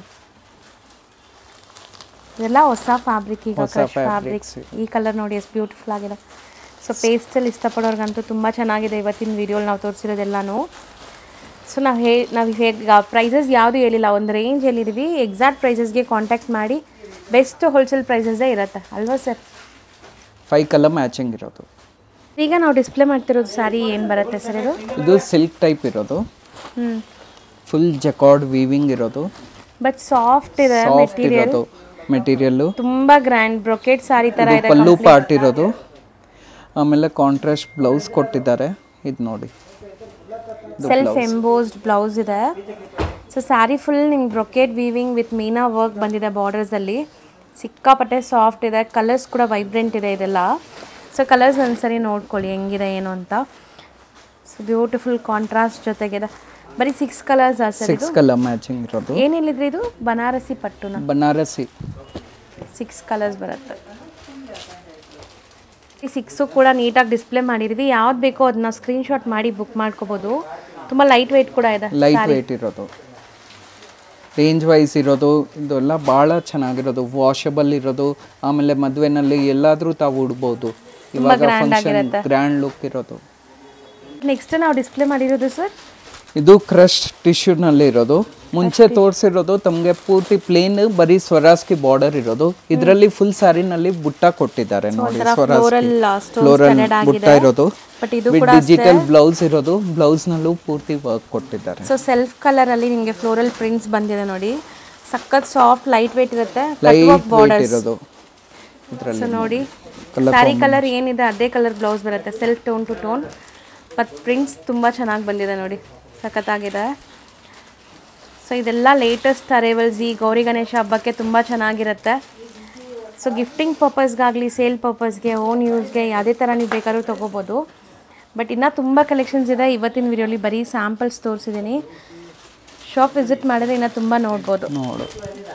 ಇದೆಲ್ಲ ಹೊಸ ಫ್ಯಾಬ್ರಿಕ್ ಈಗ ಹೊಸ ಕ್ರಶ್ ಫ್ಯಾಬ್ರಿಕ್ fabrics. ಈ ಕಲರ್ ನೋಡಿ ಎಷ್ಟು ಬ್ಯೂಟಿಫುಲ್ ಆಗಿದೆ ಸೊ ಪೇಸ್ಟಲ್ಲಿ ಇಷ್ಟಪಡೋರ್ಗಂತೂ ತುಂಬ ಚೆನ್ನಾಗಿದೆ ಇವತ್ತಿನ ವಿಡಿಯೋಲಿ ನಾವು ತೋರಿಸಿರೋದೆಲ್ಲನೂ ಸೊ ನಾವು ಹೇ ನಾವು ಹೇಗೆ ಪ್ರೈಸಸ್ ಯಾವುದು ಹೇಳಿಲ್ಲ ಒಂದು ರೇಂಜ್ ಹೇಳಿದ್ವಿ ಎಕ್ಸಾಕ್ಟ್ ಪ್ರೈಸಸ್ಗೆ ಕಾಂಟ್ಯಾಕ್ಟ್ ಮಾಡಿ ಬೆಸ್ಟ್ ಹೋಲ್ಸೇಲ್ ಪ್ರೈಸಸ್ಸೇ ಇರುತ್ತೆ ಅಲ್ವಾ ಸರ್ ಫೈವ್ ಕಲರ್ ಮ್ಯಾಚಿಂಗ್ ಇರೋದು ಈಗ ನಾವು ಡಿಸ್ಪ್ಲೇ ಮಾಡ್ತಿರೋದು ಸ್ಯಾರಿ ಏನು ಬರುತ್ತೆ ಸರ್ ಇದು ಇದು ಸಿಲ್ಕ್ ಟೈಪ್ ಇರೋದು ಹ್ಞೂ ಫುಲ್ ಜಕಾರ್ಡ್ ವೀವಿಂಗ್ ಇರೋದು ಬಟ್ ಸಾಫ್ಟ್ ಇದೆ ಸಾಫ್ಟ್ ಮೆಟೀರಿಯಲ್ ಇರೋದು ಮೆಟೀರಿಯಲ್ಲು ತುಂಬಾ ಗ್ರ್ಯಾಂಡ್ ಬ್ರೊಕೆಟ್ ಸಾರಿ ತರ ಇದು ಇದೆ ಪಲ್ಲು ಪಾರ್ಟ್ ಇರೋದು ಆಮೇಲೆ ಕಾಂಟ್ರಾಸ್ಟ್ ಬ್ಲೌಸ್ ಕೊಟ್ಟಿದ್ದಾರೆ ಇದು ನೋಡಿ ಸೆಲ್ಫ್ ಎಂಬೋಸ್ಡ್ ಬ್ಲೌಸ್ ಇದೆ ಸೊ ಸ್ಯಾರಿ ಫುಲ್ ನಿಮ್ಗೆ brocade weaving with meena work ಬಂದಿದೆ ಬಾರ್ಡರ್ಸಲ್ಲಿ ಸಿಕ್ಕಾಪಟ್ಟೆ ಸಾಫ್ಟ್ ಇದೆ ಕಲರ್ಸ್ ಕೂಡ ವೈಬ್ರೆಂಟ್ ಇದೆ ಇದೆಲ್ಲ ಸೊ ಕಲರ್ಸ್ ಒಂದ್ಸರಿ ನೋಡ್ಕೊಳ್ಳಿ ಹೆಂಗಿದೆ ಏನು ಅಂತ ಸೊ ಬ್ಯೂಟಿಫುಲ್ ಕಾಂಟ್ರಾಸ್ಟ್ ಜೊತೆಗಿದೆ ಬರೀ six colours sir six colour matching ಇರೋದು ಏನು ಹೇಳಿದ್ರಿ ಇದು ಬನಾರಸಿ ಪಟ್ಟುನ ಬನಾರಸಿ ಸಿಕ್ಸ್ ಕಲರ್ಸ್ ಬರುತ್ತೆ ಈ ಸಿಕ್ಸು ಕೂಡ ನೀಟಾಗಿ ಡಿಸ್ಪ್ಲೇ ಮಾಡಿದ್ವಿ ಯಾವ್ದು ಬೇಕೋ ಅದನ್ನ ಸ್ಕ್ರೀನ್ಶಾಟ್ ಮಾಡಿ ಬುಕ್ ಮಾಡ್ಕೋಬೋದು ತುಂಬ ಲೈಟ್ ವೆಯ್ಟ್ ಕೂಡ ಇದೆ ಲೈಟ್ ವೆಯ್ಟ್ ಇರೋದು ರೇಂಜ್ ವೈಸ್ ಇರೋದು ಇದೆಲ್ಲ ಭಾಳ ಚೆನ್ನಾಗಿರೋದು ವಾಷಬಲ್ ಇರೋದು ಆಮೇಲೆ ಮದುವೆನಲ್ಲಿ ಎಲ್ಲಾದರೂ ತಾವು ಉಡ್ಬೋದು ಇವಾಗ ಫಂಕ್ಷನ್ ಗ್ರ್ಯಾಂಡ್ ಲುಕ್ ಇರೋದು ನೆಕ್ಸ್ಟ್ ನಾವು ಡಿಸ್ಪ್ಲೇ ಮಾಡಿರೋದು ಸರ್ ಇದು ಕ್ರಶ್ ಟಿಶ್ಯೂನಲ್ಲಿ ಇರೋದು ಮುಂಚೆ ತೋರಿಸಿರೋದು ತಮಗೆ ಪೂರ್ತಿ ಪ್ಲೇನ್ ಬರೀ ಸ್ವರಾಸ್ಕಿ ಬಾರ್ಡರ್ ಇರೋದು ಇದರಲ್ಲಿ ಫುಲ್ ಸ್ಯಾರಿನಲ್ಲಿ ಬುಟ್ಟ ಕೊಟ್ಟಿದ್ದಾರೆ ನೋಡಿ Swarovski floral stone floral studded butta ಆಗಿದೆ ಇರೋದು ಬಟ್ ಇದು ವಿತ್ ಡಿಜಿಟಲ್ ಬ್ಲೌಸ್ ಇರೋದು ಬ್ಲೌಸ್ನಲ್ಲೂ ಪೂರ್ತಿ ವರ್ಕ್ ಕೊಟ್ಟಿದ್ದಾರೆ ಸೊ ಸೆಲ್ಫ್ ಕಲರಲ್ಲಿ ನಿಮಗೆ ಫ್ಲೋರಲ್ ಪ್ರಿಂಟ್ಸ್ ಬಂದಿದೆ ನೋಡಿ ಸಖತ್ ಸಾಫ್ಟ್ ಲೈಟ್ ವೆಯ್ಟ್ ಇರುತ್ತೆ ಲೈಟ್ ವೆಯ್ಟ್ ಬಾರ್ಡರ್ಸ್ ಇರೋದು ಇದರಲ್ಲಿ ಸೊ ನೋಡಿ ಸ್ಯಾರಿ ಕಲರ್ ಏನಿದೆ ಅದೇ ಕಲರ್ ಬ್ಲೌಸ್ ಬರುತ್ತೆ ಸೆಲ್ಫ್ ಟೋನ್ ಟು ಟೋನ್ ಮತ್ತು ಪ್ರಿಂಟ್ಸ್ ತುಂಬ ಚೆನ್ನಾಗಿ ಬಂದಿದೆ ನೋಡಿ ಸಖತ್ತಾಗಿದೆ ಸೊ ಇದೆಲ್ಲ ಲೇಟೆಸ್ಟ್ ಅರೈವಲ್ಸ್ ಈ ಗೌರಿ ಗಣೇಶ ಹಬ್ಬಕ್ಕೆ ತುಂಬ ಚೆನ್ನಾಗಿರುತ್ತೆ ಸೊ ಗಿಫ್ಟಿಂಗ್ ಪರ್ಪಸ್ಗಾಗಲಿ ಸೇಲ್ ಪರ್ಪಸ್ಗೆ ಓನ್ ಯೂಸ್ಗೆ ಯಾವುದೇ ಥರ ನೀವು ಬೇಕಾದ್ರೂ ತೊಗೋಬೋದು ಬಟ್ ಇನ್ನೂ ತುಂಬ ಕಲೆಕ್ಷನ್ಸ್ ಇದೆ ಇವತ್ತಿನ ವಿಡಿಯೋಲಿ ಬರೀ ಸ್ಯಾಂಪಲ್ಸ್ ತೋರಿಸಿದ್ದೀನಿ ಶಾಪ್ ವಿಸಿಟ್ ಮಾಡಿದ್ರೆ ಇನ್ನು ತುಂಬ ನೋಡ್ಬೋದು ನೋಡು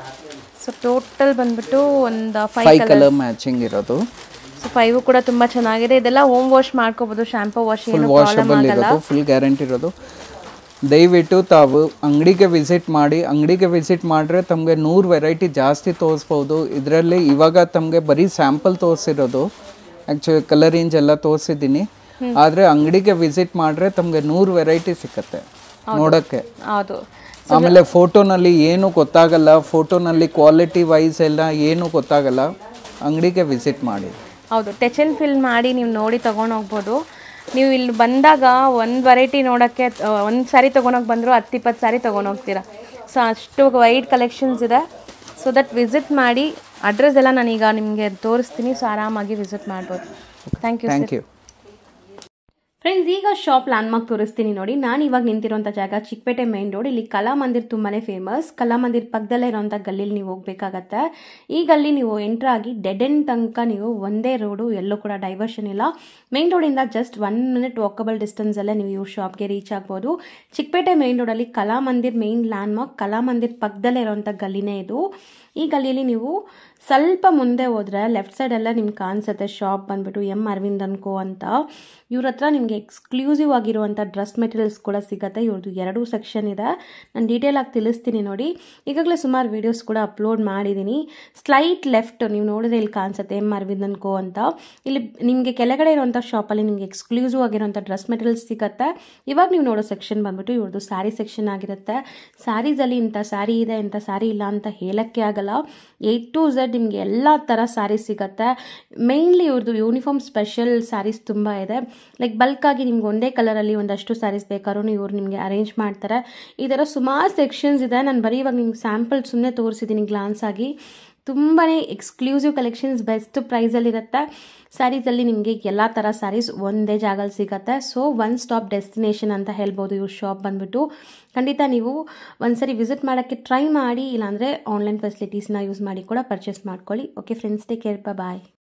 ಸೊ ಟೋಟಲ್ ಬಂದ್ಬಿಟ್ಟು ಒಂದು ಫೈ ಫೈವ್ ಕಲರ್ ಕಲರ್ ಮ್ಯಾಚಿಂಗ್ ಇರೋದು ಸೊ ಫೈವ್ ಕೂಡ ತುಂಬ ಚೆನ್ನಾಗಿದೆ ಇದೆಲ್ಲ ಹೋಮ್ ವಾಶ್ ಮಾಡ್ಕೋಬೋದು ಶಾಂಪೂ ವಾಶ್ ಫುಲ್ ಏನು ಪ್ರಾಬ್ಲಮ್ ವಾಷಬಲ್ ಆಗಲ್ಲ ಇರೋದು ಫುಲ್ ಗ್ಯಾರಂಟಿ ಇರೋದು ದಯವಿಟ್ಟು ತಾವು ಅಂಗಡಿಗೆ ವಿಸಿಟ್ ಮಾಡಿ ಅಂಗಡಿಗೆ ವಿಸಿಟ್ ಮಾಡಿದ್ರೆ ತಮಗೆ ನೂರು ವೆರೈಟಿ ಜಾಸ್ತಿ ತೋರಿಸ್ಬೋದು ಇದರಲ್ಲಿ ಇವಾಗ ತಮಗೆ ಬರೀ ಸ್ಯಾಂಪಲ್ ತೋರಿಸಿರೋದು ಆ್ಯಕ್ಚುಲಿ ಕಲರ್ ರೇಂಜ್ ಎಲ್ಲ ತೋರಿಸಿದ್ದೀನಿ ಆದರೆ ಅಂಗಡಿಗೆ ವಿಸಿಟ್ ಮಾಡಿದ್ರೆ ತಮಗೆ ನೂರು ವೆರೈಟಿ ಸಿಕ್ಕತ್ತೆ ನೋಡೋಕ್ಕೆ ಹೌದು ಆಮೇಲೆ ಫೋಟೋನಲ್ಲಿ ಏನು ಗೊತ್ತಾಗಲ್ಲ ಫೋಟೋನಲ್ಲಿ ಕ್ವಾಲಿಟಿ ವೈಸ್ ಎಲ್ಲ ಏನು ಗೊತ್ತಾಗಲ್ಲ ಅಂಗಡಿಗೆ ವಿಸಿಟ್ ಮಾಡಿ ಹೌದು ಟಚ್ ಆ್ಯಂಡ್ ಫಿಲ್ ಮಾಡಿ ನೀವು ನೋಡಿ ತೊಗೊಂಡು ಹೋಗ್ಬೋದು ನೀವು ಇಲ್ಲಿ ಬಂದಾಗ ಒಂದು ವೆರೈಟಿ ನೋಡೋಕ್ಕೆ ಒಂದು ಸ್ಯಾರಿ ತೊಗೊಂಡೋಗಿ ಬಂದರೂ ಹತ್ತು ಇಪ್ಪತ್ತು ಸ್ಯಾರಿ ತೊಗೊಂಡು ಹೋಗ್ತೀರಾ ಸೊ ಅಷ್ಟು ವೈಡ್ ಕಲೆಕ್ಷನ್ಸ್ ಇದೆ ಸೊ ದಟ್ ವಿಸಿಟ್ ಮಾಡಿ ಅಡ್ರೆಸ್ ಎಲ್ಲ ನಾನೀಗ ನಿಮಗೆ ತೋರಿಸ್ತೀನಿ ಸೊ ಆರಾಮಾಗಿ ವಿಸಿಟ್ ಮಾಡ್ಬೋದು thank you thank you friends ಈಗ ಶಾಪ್ ಲ್ಯಾಂಡ್ಮಾರ್ಕ್ ತೋರಿಸ್ತೀನಿ ನೋಡಿ ನಾನು ಇವಾಗ ನಿಂತಿರೋಂಥ ಜಾಗ ಚಿಕ್ಕಪೇಟೆ ಮೈನ್ ರೋಡ್ ಇಲ್ಲಿ ಕಲಾಮಂದಿರ್ ತುಂಬಾನೇ ಫೇಮಸ್ ಕಲಾಮಂದಿರ್ ಪಕ್ಕದಲ್ಲೇ ಇರೋಂಥ ಗಲ್ಲಿಲಿ ನೀವು ಹೋಗ್ಬೇಕಾಗತ್ತೆ ಈ ಗಲ್ಲಿ ನೀವು ಎಂಟ್ರ್ ಆಗಿ ಡೆಡ್ ಎಂಡ್ ತನಕ ನೀವು ಒಂದೇ ರೋಡು ಎಲ್ಲೂ ಕೂಡ ಡೈವರ್ಷನ್ ಇಲ್ಲ ಮೈನ್ ರೋಡಿಂದ ಜಸ್ಟ್ ಒನ್ ಮಿನಿಟ್ ವಾಕಬಲ್ ಡಿಸ್ಟೆನ್ಸಲ್ಲೇ ನೀವು ಇವ್ರ ಶಾಪ್ಗೆ ರೀಚ್ ಆಗ್ಬೋದು ಚಿಕ್ಕಪೇಟೆ ಮೈನ್ ರೋಡಲ್ಲಿ ಕಲಾಮಂದಿರ್ ಮೈನ್ ಲ್ಯಾಂಡ್ಮಾರ್ಕ್ ಕಲಾಮಂದಿರ್ ಪಕ್ಕದಲ್ಲೇ ಇರೋಂಥ ಗಲ್ಲಿನೇ ಇದು ಈ ಗಲ್ಲಿಯಲ್ಲಿ ನೀವು ಸ್ವಲ್ಪ ಮುಂದೆ ಹೋದ್ರೆ ಲೆಫ್ಟ್ ಸೈಡೆಲ್ಲ ನಿಮ್ಗೆ ಕಾಣಿಸುತ್ತೆ ಶಾಪ್ ಬಂದ್ಬಿಟ್ಟು ಎಮ್ ಅರವಿಂದ್ ಅನ್ಕೋ ಅಂತ ಇವ್ರ ಹತ್ರ ನಿಮಗೆ ಎಕ್ಸ್ಕ್ಲೂಸಿವ್ ಆಗಿರುವಂಥ ಡ್ರೆಸ್ ಮೆಟೀರಿಯಲ್ಸ್ ಕೂಡ ಸಿಗುತ್ತೆ ಇವ್ರದ್ದು ಎರಡೂ ಸೆಕ್ಷನ್ ಇದೆ ನಾನು ಡೀಟೇಲ್ ಆಗಿ ತಿಳಿಸ್ತೀನಿ ನೋಡಿ ಈಗಾಗಲೇ ಸುಮಾರು ವೀಡಿಯೋಸ್ ಕೂಡ ಅಪ್ಲೋಡ್ ಮಾಡಿದ್ದೀನಿ ಸ್ಲೈಟ್ ಲೆಫ್ಟ್ ನೀವು ನೋಡಿದ್ರೆ ಇಲ್ಲಿ ಕಾಣಿಸುತ್ತೆ ಎಮ್ ಅರವಿಂದ್ ಅನ್ಕೋ ಅಂತ ಇಲ್ಲಿ ನಿಮಗೆ ಕೆಳಗಡೆ ಇರುವಂಥ ಶಾಪಲ್ಲಿ ನಿಮಗೆ ಎಕ್ಸ್ಕ್ಲೂಸಿವ್ ಆಗಿರುವಂಥ ಡ್ರೆಸ್ ಮೆಟೀರಿಯಲ್ಸ್ ಸಿಗುತ್ತೆ ಇವಾಗ ನೀವು ನೋಡೋ ಸೆಕ್ಷನ್ ಬಂದ್ಬಿಟ್ಟು ಇವ್ರದ್ದು ಸ್ಯಾರಿ ಸೆಕ್ಷನ್ ಆಗಿರುತ್ತೆ ಸ್ಯಾರೀಸಲ್ಲಿ ಇಂಥ ಸ್ಯಾರಿ ಇದೆ ಇಂಥ ಸ್ಯಾರಿ ಇಲ್ಲ ಅಂತ ಹೇಳಕ್ಕೆ ಆಗಲ್ಲ ಎ ಟು ಝೆಡ್ ನಿಮಗೆ ಎಲ್ಲ ಥರ ಸ್ಯಾರೀಸ್ ಸಿಗುತ್ತೆ ಮೇಯ್ನ್ಲಿ ಇವ್ರದ್ದು ಯೂನಿಫಾರ್ಮ್ ಸ್ಪೆಷಲ್ ಸ್ಯಾರೀಸ್ ತುಂಬ ಇದೆ ಲೈಕ್ ಬಲ್ಕಾಗಿ ನಿಮ್ಗೆ ಒಂದೇ ಕಲರಲ್ಲಿ ಒಂದಷ್ಟು ಸ್ಯಾರೀಸ್ ಬೇಕಾದ್ರೂ ಇವ್ರು ನಿಮಗೆ ಅರೇಂಜ್ ಮಾಡ್ತಾರೆ ಈ ಥರ ಸುಮಾರು ಸೆಕ್ಷನ್ಸ್ ಇದೆ ನಾನು ಬರೀ ಇವಾಗ ನಿಮ್ಗೆ ಸ್ಯಾಂಪಲ್ ಸುಮ್ಮನೆ ತೋರಿಸಿದ್ದೀನಿ ಗ್ಲಾನ್ಸ್ ಆಗಿ ತುಂಬಾ ಎಕ್ಸ್ಕ್ಲೂಸಿವ್ ಕಲೆಕ್ಷನ್ಸ್ ಬೆಸ್ಟ್ ಪ್ರೈಸಲ್ಲಿರುತ್ತೆ ಸ್ಯಾರೀಸಲ್ಲಿ ನಿಮಗೆ ಎಲ್ಲ ಥರ ಸ್ಯಾರೀಸ್ ಒಂದೇ ಜಾಗದಲ್ಲಿ ಸಿಗುತ್ತೆ ಸೊ ಒನ್ ಸ್ಟಾಪ್ ಡೆಸ್ಟಿನೇಷನ್ ಅಂತ ಹೇಳ್ಬೋದು ಇವ್ರ ಶಾಪ್ ಬಂದ್ಬಿಟ್ಟು ಖಂಡಿತ ನೀವು ಒಂದ್ಸರಿ ವಿಸಿಟ್ ಮಾಡೋಕ್ಕೆ ಟ್ರೈ ಮಾಡಿ ಇಲ್ಲಾಂದರೆ ಆನ್ಲೈನ್ ಫೆಸಿಲಿಟೀಸ್ನ ಯೂಸ್ ಮಾಡಿ ಕೂಡ ಪರ್ಚೇಸ್ ಮಾಡ್ಕೊಳ್ಳಿ ಓಕೆ ಫ್ರೆಂಡ್ಸ್ ಟೇಕ್ ಕೇರ್ ಬಾಯ್